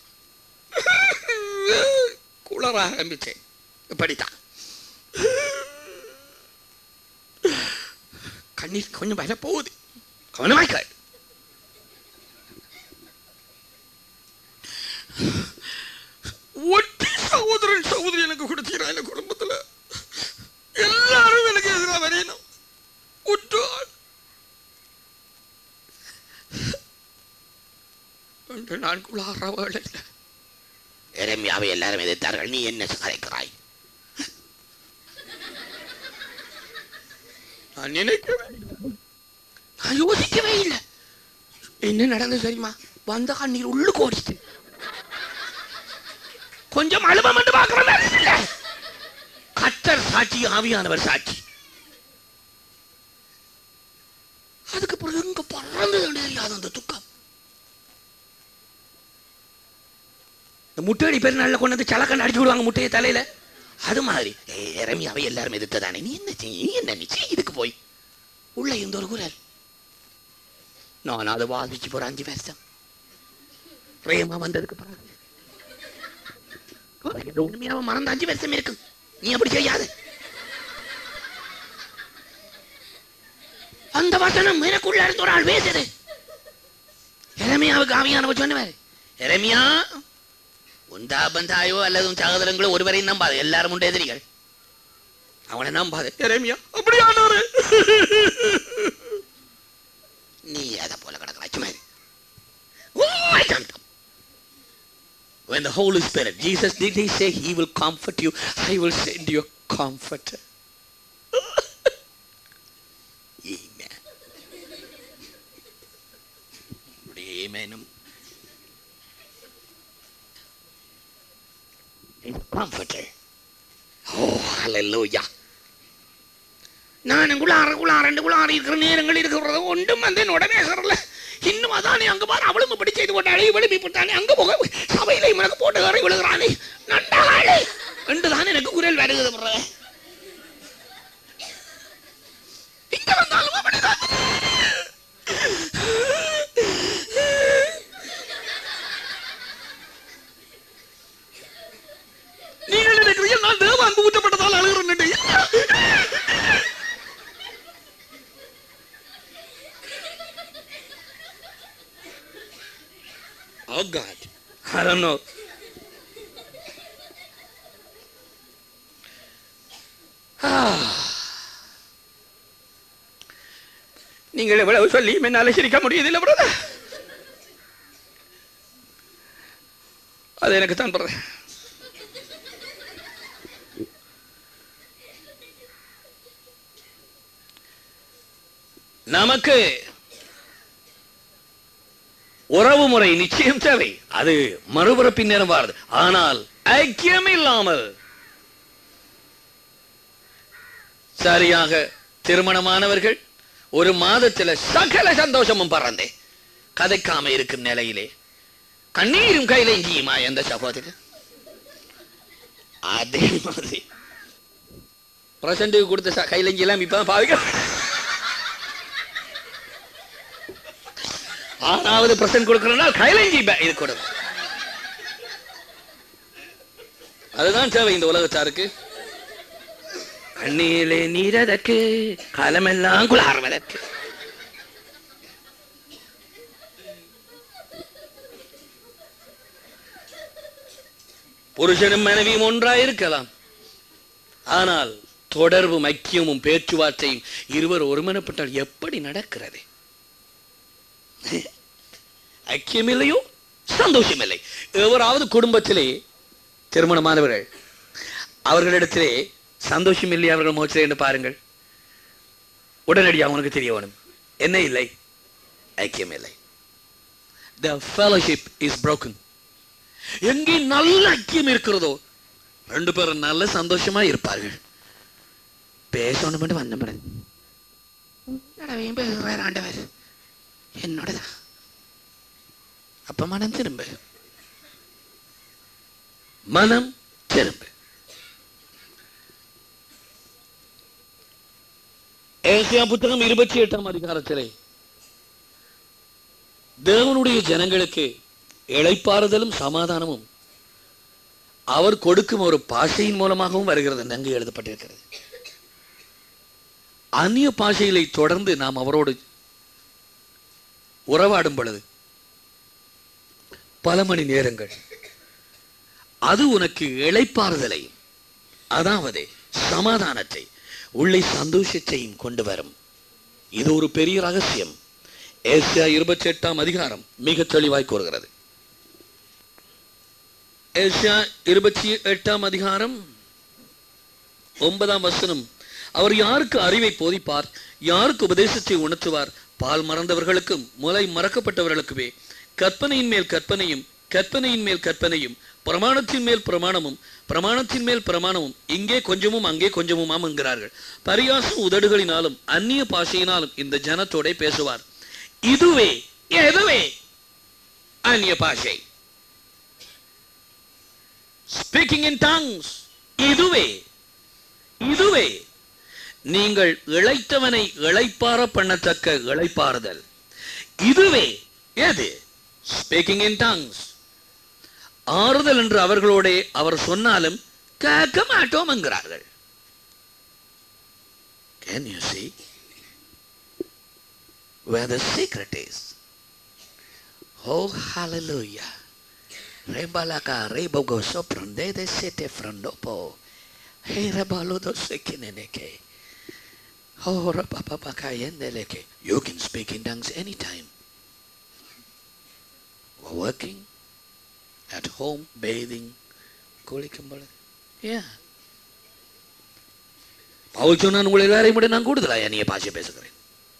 குளர ஆரம்பிச்சேன் இப்படித்தான் கண்ணீர் கொஞ்சம் வர போகுது கவனமாய் கேள் ஒட்டி சகோதரன் சகோதரி எனக்கு கொடுத்தீரா இந்த குடும்பத்துல எல்லாரும் எனக்கு எதிராக வரையணும் உற்றாள் என்று நான் குளார வேளையில் எரமியாவை எல்லாரும் எதிர்த்தார்கள் நீ என்ன கரைக்கிறாய் நான் நினைக்கவே இல்லை. நான் யோசிக்கவே இல்லை என்ன நடந்தது தெரியுமா வந்த கண்ணீர் உள்ளுக்கு ஓடிச்சு கொஞ்சம் அழுவம் என்று பார்க்கிற மாதிரி இல்லை கத்தர் சாட்சி ஆவியானவர் சாட்சி அதுக்கு பிறகு எங்க பறந்தது தெரியாது அந்த துக்கம் இந்த முட்டையடி பேர் நல்ல கொண்டு வந்து சலக்கண்டு அடிச்சு விடுவாங்க முட்டையை தலையில அது மாதிரி இறமியாவை எல்லாரும் எதிர்த்ததானே நீ என்ன செய்- நீ என்ன நிச்சய இதுக்கு போய் உள்ள இருந்த ஒரு குரல் நான் அதை வாதிச்சு போற அஞ்சு வருஷம் பிரேமா வந்ததுக்கு பிறகு இந்த உண்மையாவை மறந்த அஞ்சு வருஷம் இருக்கு நீ அப்படி செய்யாத அந்த வசனம் எனக்குள்ள இருந்து ஒரு ஆள் பேசுது எரமியாவுக்கு ஆவியானவ சொன்னவர் எரமியா உன் தாபந்தாயோ அல்லது உன் சகோதரங்களோ ஒருவரையும் நம்பாது எல்லாரும் உண்டு எதிரிகள் அவனை நம்பாது எரேமியா அப்படியானவரு நீ அதை போல கிடக்கிறாய் சும்மா இரு. Oh, I can't. When the Holy Spirit, Jesus did he say he will comfort you, I will send you a comforter. Amen. Amen. comforter. Oh, hallelujah. நான் குளார குளாரண்டு குளாரி இருக்கிற நேரங்கள் இருக்கிறது ஒன்றும் வந்து என்னோட பேசுறல இன்னும் அதானே அங்க பாரு அவளும் இப்படி செய்து போட்டாளே இவளும் இப்படித்தானே அங்க போக சபையில இவனுக்கு போட்டு கரை விழுகிறானே நண்டாளே என்று தான் எனக்கு குரல் வருகிறது பிறகு இங்க வந்தாலும் அப்படிதான் நீங்கள் நினைக்கிறீர்கள் நான் தேவ அன்பு ஊற்றப்பட்டதால் அழுகிறேன் Oh God. I don't know. நீங்கள் எவ்வளவு சொல்லி என்னால சிரிக்க முடியுதில்லை பிரதர் அது எனக்கு தான் பிரதர் நமக்கு உறவு முறை நிச்சயம் தேவை அது மறுபுறப்பின் நேரம் வாருது ஆனால் ஐக்கியம் இல்லாமல் சரியாக திருமணமானவர்கள் ஒரு மாதத்துல சகல சந்தோஷமும் பறந்தே கதைக்காம இருக்கும் நிலையிலே கண்ணீரும் கையில இங்கேயுமா எந்த சகோதரி அதே மாதிரி பிரசண்டுக்கு கொடுத்த ச- கையில எல்லாம் இப்ப பாவிக்க ஆறாவது பிரசன்ட் கொடுக்கறதுனா கைலஞ்சி இது கொடு அதுதான் தேவை இந்த உலகத்தாருக்கு கண்ணீரிலே நீரதற்கு காலமெல்லாம் குளாறுவதற்கு புருஷனும் மனைவியும் ஒன்றாயிருக்கலாம் ஆனால் தொடர்பும் ஐக்கியமும் பேச்சுவார்த்தையும் இருவர் ஒருமனப்பட்டால் எப்படி நடக்கிறது ஐக்கியம் இல்லையோ சந்தோஷம் இல்லை எவராவது குடும்பத்திலே திருமணமானவர்கள் அவர்களிடத்திலே சந்தோஷம் இல்லை அவர்கள் மோச்சலை என்று பாருங்கள் உடனடியாக உனக்கு தெரிய வேணும் என்ன இல்லை ஐக்கியம் இல்லை the fellowship is broken எங்கே நல்ல ஐக்கியம் இருக்கிறதோ ரெண்டு பேரும் நல்ல சந்தோஷமா இருப்பார்கள் பேசணும் மட்டும் வந்த மேடம் நடவையும் பேசுறார் ஆண்டவர் என்னோடதான் அப்ப மனம் திரும்ப மனம் திரும்ப ஏசியா புத்தகம் இருபத்தி எட்டாம் அதிகாரத்திலே தேவனுடைய ஜனங்களுக்கு இளைப்பாறுதலும் சமாதானமும் அவர் கொடுக்கும் ஒரு பாஷையின் மூலமாகவும் வருகிறது என்று அங்கு எழுதப்பட்டிருக்கிறது அந்நிய பாஷைகளை தொடர்ந்து நாம் அவரோடு உறவாடும் பொழுது பல மணி நேரங்கள் அது உனக்கு இளைப்பாறுதலை அதாவது சமாதானத்தை உள்ளே சந்தோஷத்தையும் கொண்டு வரும் இது ஒரு பெரிய ரகசியம் ஏசியா இருபத்தி எட்டாம் அதிகாரம் மிக தெளிவாய் கூறுகிறது ஏசியா இருபத்தி எட்டாம் அதிகாரம் ஒன்பதாம் வசனம் அவர் யாருக்கு அறிவை போதிப்பார் யாருக்கு உபதேசத்தை உணர்த்துவார் பால் மறந்தவர்களுக்கும் முலை மறக்கப்பட்டவர்களுக்குமே கற்பனையின் மேல் கற்பனையும் கற்பனையின் மேல் கற்பனையும் பிரமாணத்தின் மேல் பிரமாணமும் பிரமாணத்தின் மேல் பிரமாணமும் இங்கே கொஞ்சமும் அங்கே கொஞ்சமுமாம் என்கிறார்கள் பரியாசம் உதடுகளினாலும் அந்நிய பாஷையினாலும் இந்த ஜனத்தோட பேசுவார் இதுவே எதுவே அந்நிய பாஷை ஸ்பீக்கிங் இன் டங்ஸ் இதுவே இதுவே நீங்கள் இளைத்தவனை இளைப்பார பண்ணத்தக்க இளைப்பாறுதல் இதுவே எது ஸ்பீக்கிங் இன் டங்ஸ் ஆறுதல் என்று அவர்களோட அவர் சொன்னாலும் கேட்க மாட்டோம் என்கிறார்கள் Can you see where the secret is? Oh, hallelujah. Rebalaka rebogo sopronde de sete frondopo. Hey, rebalo do sekineneke. Oh, rapapapaka yendeleke. You can speak in tongues anytime. While working, at home, bathing, குளிக்கும் பொழுது Yeah. Pavul சொன்னான் உங்களை எல்லாரையும் விட நான் கூடுதலா நீ பாஷை பேசுகிறேன்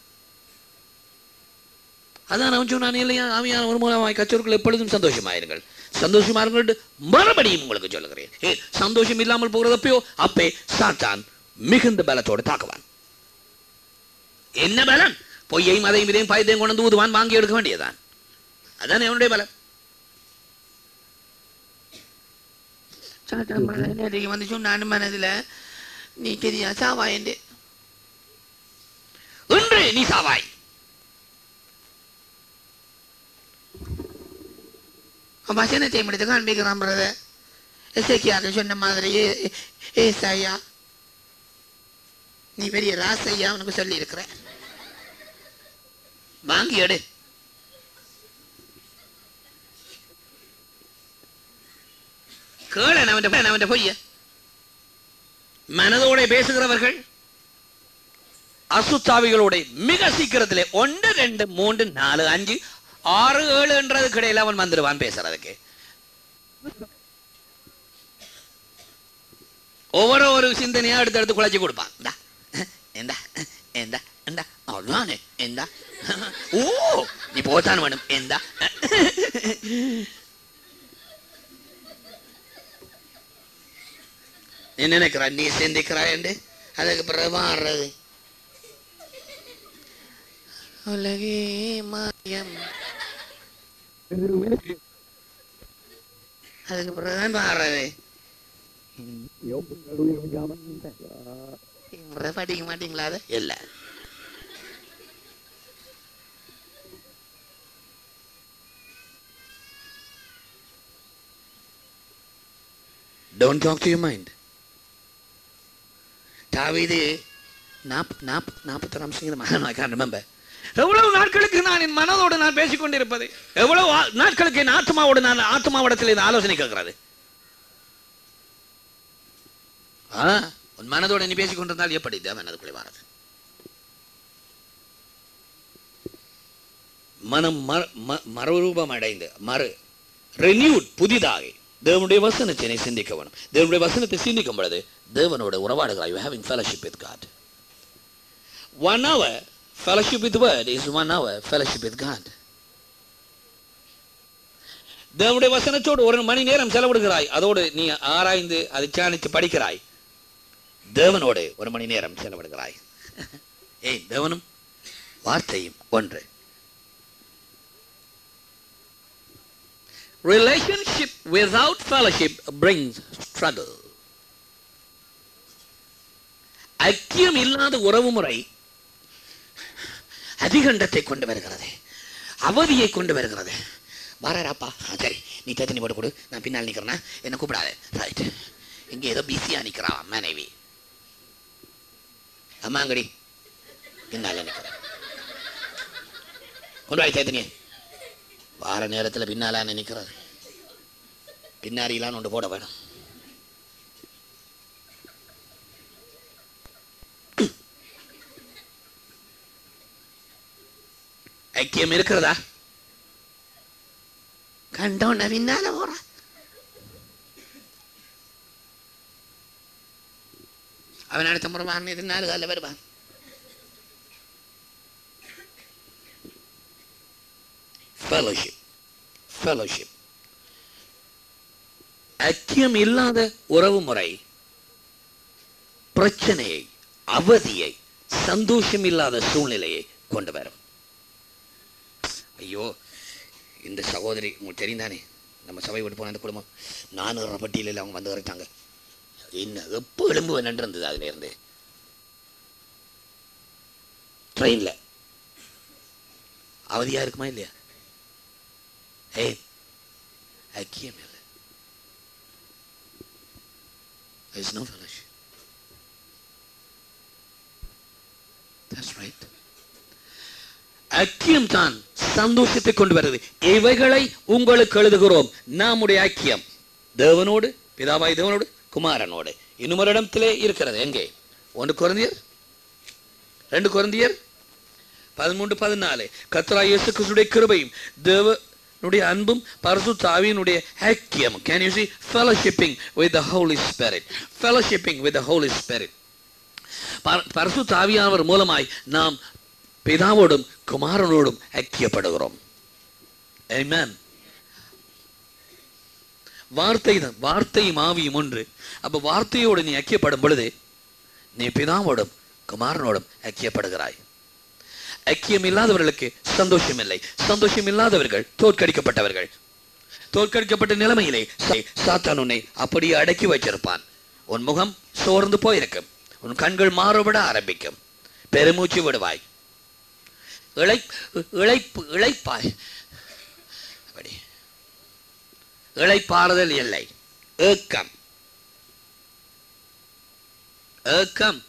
அதான் அவன் சொன்னான் இல்லையா ஆவியான ஒரு மூலமாய் கச்சோர்கள் எப்பொழுதும் சந்தோஷமாயிருங்கள் சந்தோஷமா இருங்கள் மறுபடியும் உங்களுக்கு சொல்லுகிறேன் ஏ சந்தோஷம் இல்லாமல் போகிறதப்போ அப்பே சாத்தான் மிகுந்த பலத்தோடு தாக்குவான் என்ன பலம் பொய்யையும் அதையும் இதையும் பயத்தையும் கொண்டு வந்து ஊதுவான் வாங்கி எடுக்க வேண்டியதான் அதான் அவனுடைய பலம் சாத்தான் நேற்றுக்கு வந்து சொன்னான் மனதில் நீ தெரியா சாவாய் என்று இன்று நீ சாவாய் வசனத்தை முடித்து காண்பிக்கிறான் பிரதர் எசேக்கியாக்கு சொன்ன மாதிரி ஏ- ஏசாயா நீ பெரிய ராசையா உனக்கு சொல்லி இருக்கிற வாங்கி எடு கேள அவன் அவன் பொய்ய மனதோட பேசுகிறவர்கள் அசுத்தாவிகளோட மிக சீக்கிரத்திலே ஒன்று ரெண்டு மூன்று நாலு அஞ்சு ஆறு ஏழு என்றதுக்கு இடையில அவன் வந்துடுவான் பேசுறதுக்கு ஒவ்வொரு ஒரு சிந்தனையா எடுத்து எடுத்து குழச்சி கொடுப்பான் இந்தா, இந்தா, இந்தா, இந்தா. அவ்வளவுதானே, இந்தா. ஓ நீ போத்தான் வேணும் இந்தா. நீ நினைக்கிறா நீ சிந்திக்கிறாய் என்று அதுக்கு பிறகு மாறுறது உலகே மாயம் அதுக்கு பிறகுதான் மாறுறது இவரை படிக்க மாட்டீங்களா அது இல்ல Don't talk to your mind. தாவீது நாப் நாப் நாற்பத்தாறாம் சங்கீதம் I can't remember. எவ்வளவு நாட்களுக்கு நான் என் மனதோடு நான் பேசிக் கொண்டிருப்பது எவ்வளவு ஆ- நாட்களுக்கு என் ஆத்மாவோடு நான் ஆத்மாவிடத்தில் இந்த ஆலோசனை கேட்கிறது ஆ, உன் மனதோடு நீ பேசிக் கொண்டிருந்தால் எப்படி தேவன் அதுக்குள்ளே வாரது மனம் மற- ம- மறுரூபம் அடைந்து மறு ரெனியூட் புதிதாக தேவனுடைய வசனத்தை நீ சிந்திக்க வேணும் தேவனுடைய வசனத்தை சிந்திக்கும் பொழுது தேவனோட உறவாடுகிறாய் you having fellowship with God one hour fellowship with word is one hour fellowship with God தேவனுடைய வசனத்தோடு ஒரு மணி நேரம் செலவிடுகிறாய் அதோடு நீ ஆராய்ந்து அதை தியானித்து படிக்கிறாய் தேவனோடு ஒரு மணி நேரம் செலவிடுகிறாய் ஏய் தேவனும் வார்த்தையும் ஒன்று relationship without fellowship brings struggle ஐக்கியம் இல்லாத உறவு முறை அதிகண்டத்தை கொண்டு வருகிறது அவதியை கொண்டு வருகிறது வராப்பா சரி நீ தண்ணி போட்டு கொடு நான் பின்னால் நிக்கிறேன்னா என்ன கூப்பிடாத ரைட் இங்க ஏதோ பிஸியா நிக்கிறா மனைவி அம்மாங்கடி பின்னால நிக்கிறேன் கொண்டு வாய் சேத்தனியே வார நேரத்துல பின்னால நிக்கிறது பின்னாடிலாம் ஒன்று போட வேணும் ஐக்கியம் இருக்கிறதா கண்டோன்ன பின்னால போற அவன் அடுத்த முறை வாங்க இது நாலு காலில் வருவான் fellowship fellowship ஐக்கியம் இல்லாத உறவு முறை பிரச்சனையை அவதியை சந்தோஷம் இல்லாத சூழ்நிலையை கொண்டு வரும் ஐயோ இந்த சகோதரி உங்களுக்கு தெரிந்தானே நம்ம சபை விட்டு போன அந்த குடும்பம் நானூறு பட்டியலில் அவங்க வந்து வரைச்சாங்க என்ன எப்போ எலும்பு நின்று இருந்தது அதுல இருந்து ட்ரெயின்ல அவதியா இருக்குமா இல்லையா ஏய் ஐக்கியம் இல்லை There's no fellowship. That's right. ஐக்கியம் தான் சந்தோஷத்தை கொண்டு வருது இவைகளை உங்களுக்கு எழுதுகிறோம் நம்முடைய ஐக்கியம் தேவனோடு பிதாவாய் தேவனோடு குமாரனோடு இன்னும் ஒரு இடத்திலே இருக்கிறது எங்கே ஒன்று குழந்தையர் ரெண்டு குழந்தையர் பதிமூன்று பதினாலு கத்ரா இயேசு கிறிஸ்துடைய கிருபையும் தேவனுடைய அன்பும் பரிசுத்த ஆவியினுடைய ஐக்கியம் can you see fellowshipping with the holy spirit fellowshipping with the holy spirit பர- பரிசுத்த ஆவியானவர் மூலமாய் நாம் பிதாவோடும் குமாரனோடும் ஐக்கியப்படுகிறோம் Amen. வார்த்தை தான் வார்த்தையும் ஆவியும் ஒன்று அப்ப வார்த்தையோடு நீ ஐக்கியப்படும் பொழுது நீ பிதாவோடும் குமாரனோடும் ஐக்கியப்படுகிறாய் ஐக்கியம் இல்லாதவர்களுக்கு சந்தோஷம் இல்லை சந்தோஷம் இல்லாதவர்கள் தோற்கடிக்கப்பட்டவர்கள் தோற்கடிக்கப்பட்ட நிலைமையிலே சா- சாத்தான் உன்னை அப்படியே அடக்கி வச்சிருப்பான் உன் முகம் சோர்ந்து போயிருக்கும் உன் கண்கள் மாறுபட ஆரம்பிக்கும் பெருமூச்சு விடுவாய் இழை இழைப்பு இழைப்பாய் அப்படி இழைப்பாறுதல் இல்லை ஏக்கம் ஏக்கம்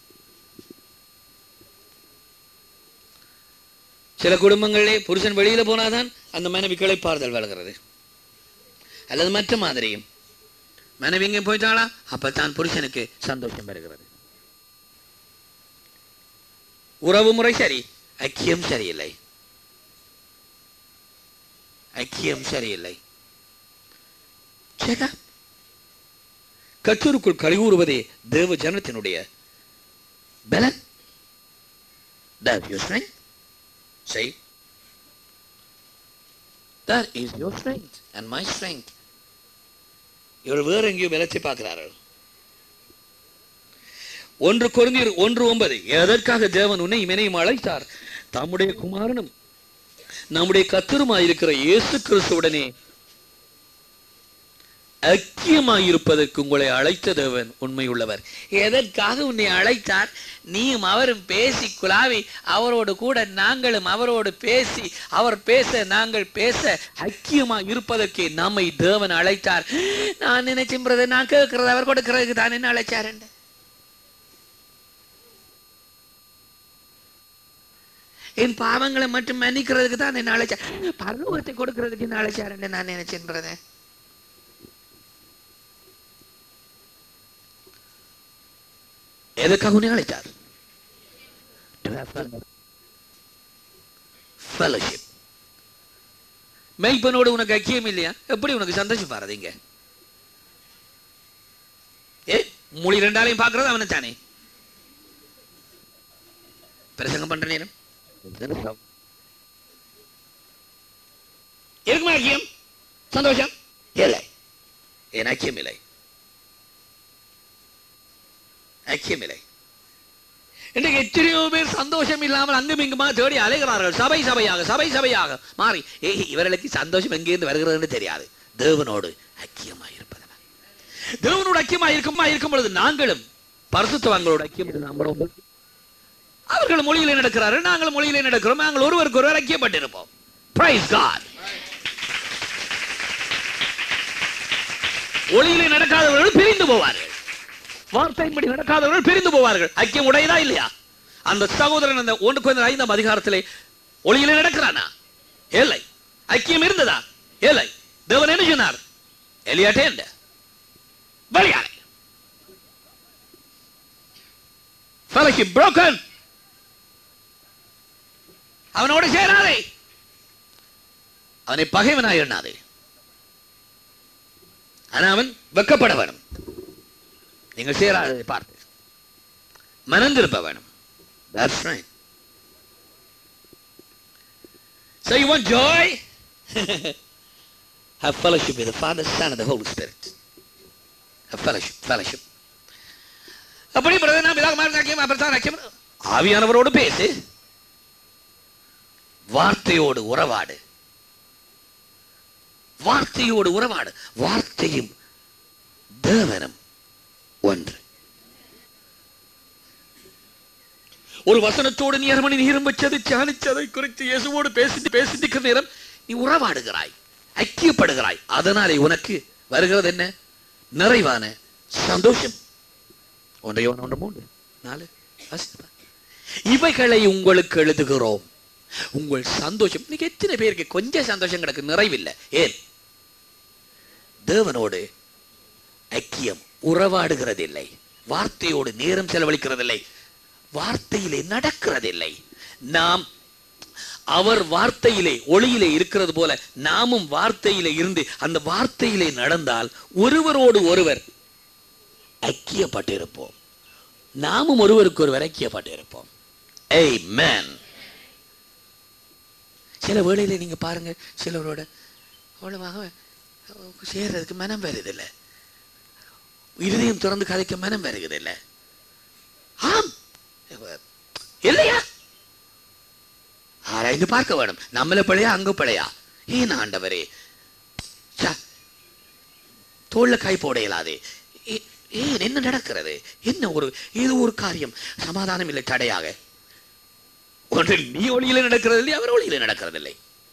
சில குடும்பங்களிலே புருஷன் வெளியில போனாதான் அந்த மனைவி கிளைப்பாறுதல் வளர்கிறது அல்லது மற்ற மாதிரியும் மனைவி எங்கே போயிட்டாளா அப்பத்தான் புருஷனுக்கு சந்தோஷம் வருகிறது உறவு முறை சரி ஐக்கியம் சரியில்லை ஐக்கியம் சரியில்லை Check up. கச்சூருக்குள் கழிவுறுவதே தேவ ஜனத்தினுடைய பலன் That your strength. Say. That is your strength and my strength. இவர் வேற எங்கேயோ விளைச்சி பார்க்கிறார்கள் ஒன்று குறைந்தீர் ஒன்று ஒன்பது எதற்காக தேவன் உன்னை இமனையும் அழைத்தார் தம்முடைய குமாரனும் நம்முடைய கத்தருமாயிருக்கிற இயேசு கிறிஸ்துவுடனே ஐக்கியமாயிருப்பதற்கு உங்களை அழைத்த தேவன் உண்மையுள்ளவர் எதற்காக உன்னை அழைத்தார் நீயும் அவரும் பேசி குலாவி அவரோடு கூட நாங்களும் அவரோடு பேசி அவர் பேச நாங்கள் பேச ஐக்கியமா இருப்பதற்கு நம்மை தேவன் அழைத்தார் நான் நினைச்சேன் brother, நான் கேட்கறது அவர் கொடுக்கறதுக்கு தான் என்ன அழைச்சார் என் பாவங்களை மட்டும் மன்னிக்கிறதுக்கு தான் என்ன அழைச்சார் பரலோகத்தை கொடுக்கறதுக்கு என்ன அழைச்சார் நான் நினைச்சேன் brother. எதற்காக உன்னை அழைத்தார் fellowship மெய்ப்பனோடு உனக்கு ஐக்கியம் இல்லையா எப்படி உனக்கு சந்தோஷம் பாருதீங்க ஏ மொழி ரெண்டாலையும் பார்க்கறது அவனை தானே பிரசங்கம் பண்ற நேரம் இருக்குமா ஐக்கியம் சந்தோஷம் இல்லை என் ஐக்கியம் இல்லை ஐக்கியம் இல்லை இன்றைக்கு எத்தனையோ பேர் சந்தோஷம் இல்லாமல் அங்கும் இங்குமா தேடி அலைகிறார்கள் சபை சபையாக சபை சபையாக மாறி ஏய் இவர்களுக்கு சந்தோஷம் எங்கிருந்து வருகிறதுன்னு தெரியாது தேவனோடு ஐக்கியமாய் இருப்பதவன் தேவனோடு ஐக்கியமாய் இருக்குமா இருக்கும் பொழுது நாங்களும் பரிசுத்தவான்களோடு ஐக்கியம் நம்மளோடு அவர்கள் மொழியிலே நடக்கிறார்கள் நாங்கள் மொழியிலே நடக்கிறோம் நாங்கள் ஒருவருக்கு ஒருவர் ஐக்கியப்பட்டிருப்போம் பிரைஸ் காட் ஒளியிலே நடக்காதவர்கள் பிரிந்து போவார்கள் வார்த்தையின்படி நடக்காதவர்கள் பிரிந்து போவார்கள் ஐக்கியம் உடையதா இல்லையா அந்த சகோதரன் அந்த ஒன்று குறைந்த ஐந்தாம் அதிகாரத்திலே ஒளியிலே நடக்கிறானா இல்லை ஐக்கியம் இருந்ததா இல்லை தேவன் என்ன சொன்னார் எலியாட்டே என்ன பலியாரை fellowship broken அவனோடு சேராதே அவனை பகைவனாய் எண்ணாதே ஆனா அவன் வெக்கப்பட வேணும் நீங்கள் சேராததை பார்த்து மனந்திருப்ப வேணும் That's right. So you want joy? Have fellowship with the Father, Son, and the Holy Spirit. Have fellowship, fellowship. அப்படி பிரதர் நாம் இதாக மாதிரி நாக்கியம் அப்புறம் நாக்கியம் ஆவியானவரோடு பேசு வார்த்தையோடு உறவாடு வார்த்தையோடு உறவாடு வார்த்தையும் தேவனும் ஒன்று ஒரு வசனத்தோடு நீ அரை மணி நேரம் வச்சதை தியானிச்சதை குறித்து இயேசுவோடு பேசிட்டு பேசிட்டு நேரம் நீ உறவாடுகிறாய் ஐக்கியப்படுகிறாய் அதனாலே உனக்கு வருகிறது என்ன நிறைவான சந்தோஷம் ஒன்றை ஒன்று ஒன்று மூன்று நாலு வாசித்து பார். இவைகளை உங்களுக்கு எழுதுகிறோம் உங்கள் சந்தோஷம் இன்னைக்கு எத்தனை பேருக்கு கொஞ்சம் சந்தோஷம் கிடக்கு நிறைவில்லை ஏன் தேவனோடு ஐக்கியம் உறவாடுகிறதில்லை வார்த்தையோடு நேரம் செலவழிக்கிறதில்லை வார்த்தையிலே நடக்கிறதில்லை நாம் அவர் வார்த்தையிலே ஒளியிலே இருக்கிறது போல நாமும் வார்த்தையிலே இருந்து அந்த வார்த்தையிலே நடந்தால் ஒருவரோடு ஒருவர் ஐக்கியப்பட்டிருப்போம் நாமும் ஒருவருக்கு ஒருவர் ஐக்கியப்பட்டிருப்போம் ஏய் மேன் சில வேளையில நீங்க பாருங்க சிலவரோட அவ்வளவாக சேர்றதுக்கு மனம் வருதில்லை இருதயம் திறந்து கதைக்க மனம் வருகிறதில்லை ஆம் இல்லையா ஆராய்ந்து பார்க்க வேணும் நம்மள பிழையா அங்க பிழையா ஏன் ஆண்டவரே ச்ச, தோல்ல கை போட இயலாதே ஏ- ஏன் என்ன நடக்கிறது என்ன ஒரு ஏதோ ஒரு காரியம் சமாதானம் இல்லை தடையாக ஒன்றில் நீ ஒளியில நடக்கிறதில்லை அவர் ஒளியில நடக்கிறதில்லை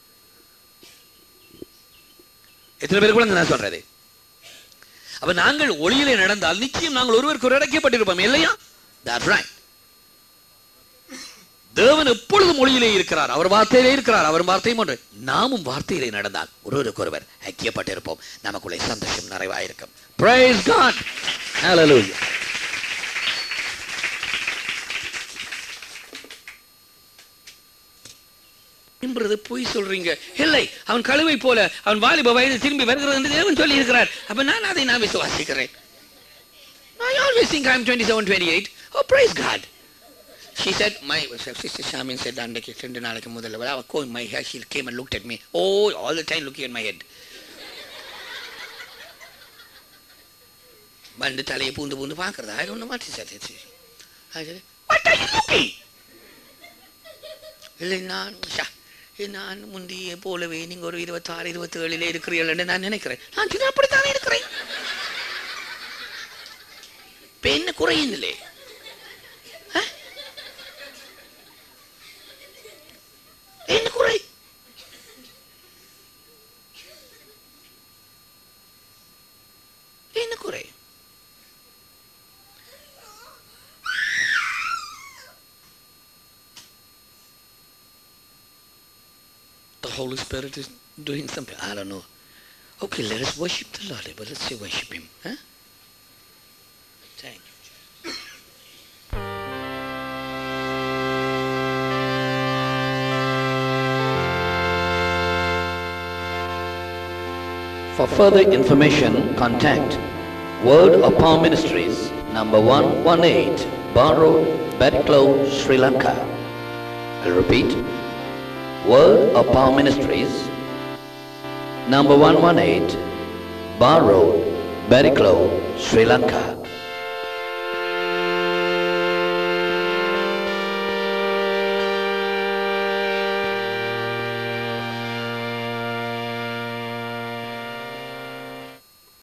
எத்தனை பேர் கூட நான் சொல்றது அப்ப நாங்கள் ஒளியிலே நடந்தால் நிச்சயம் நாங்கள் ஒருவருக்கு ஒரு இறக்கப்பட்டிருப்போம் இல்லையா That's right. தேவன் எப்பொழுதும் மொழியிலே இருக்கிறார் அவர் வார்த்தையிலே இருக்கிறார் அவர் வார்த்தையும் ஒன்று நாமும் வார்த்தையிலே நடந்தால் ஒருவருக்கு ஒருவர் ஐக்கியப்பட்டிருப்போம் நமக்குள்ளே சந்தோஷம் நிறைவாயிருக்கும் Praise God. Hallelujah. என்பது பொய் சொல்றீங்க இல்லை அவன் கழுவை போல அவன் வாலிப வயது திரும்பி வருகிறது என்று தேவன் சொல்லி இருக்கிறார் அப்ப நான் அதை நான் விசுவாசிக்கிறேன் I always think I'm 27, 28. Oh, praise God. She said, my sister Shamin said, அன்றைக்கு ரெண்டு நாளைக்கு முதல்ல well, I was combing my hair. She came and looked at me. Oh, all the time looking at my head. வந்து தலையை பூந்து பூந்து பார்க்கறது I don't know what is that. It's, I said, what are you looking? இல்லை நான் ஷா, நான் முந்திய போலவே நீங்க ஒரு இருபத்தாறு இருபத்தி ஏழுல இருக்கிறீர்கள் நான் நினைக்கிறேன் நான் சின்ன அப்படித்தானே இருக்கிறேன் இப்ப என்ன குறையுங்களே அஹ்? என்ன குறை என்ன குறை The Holy Spirit is doing something. I don't know. Okay, let us worship the Lord. But let's say worship Him. Huh? Thank you. For further information, contact Word of Power Ministries, number 118, Bar Road, Bedclow, Sri Lanka. I'll repeat. Word of Power Ministries, number 118, Bar Road, Beriklow, Sri Lanka.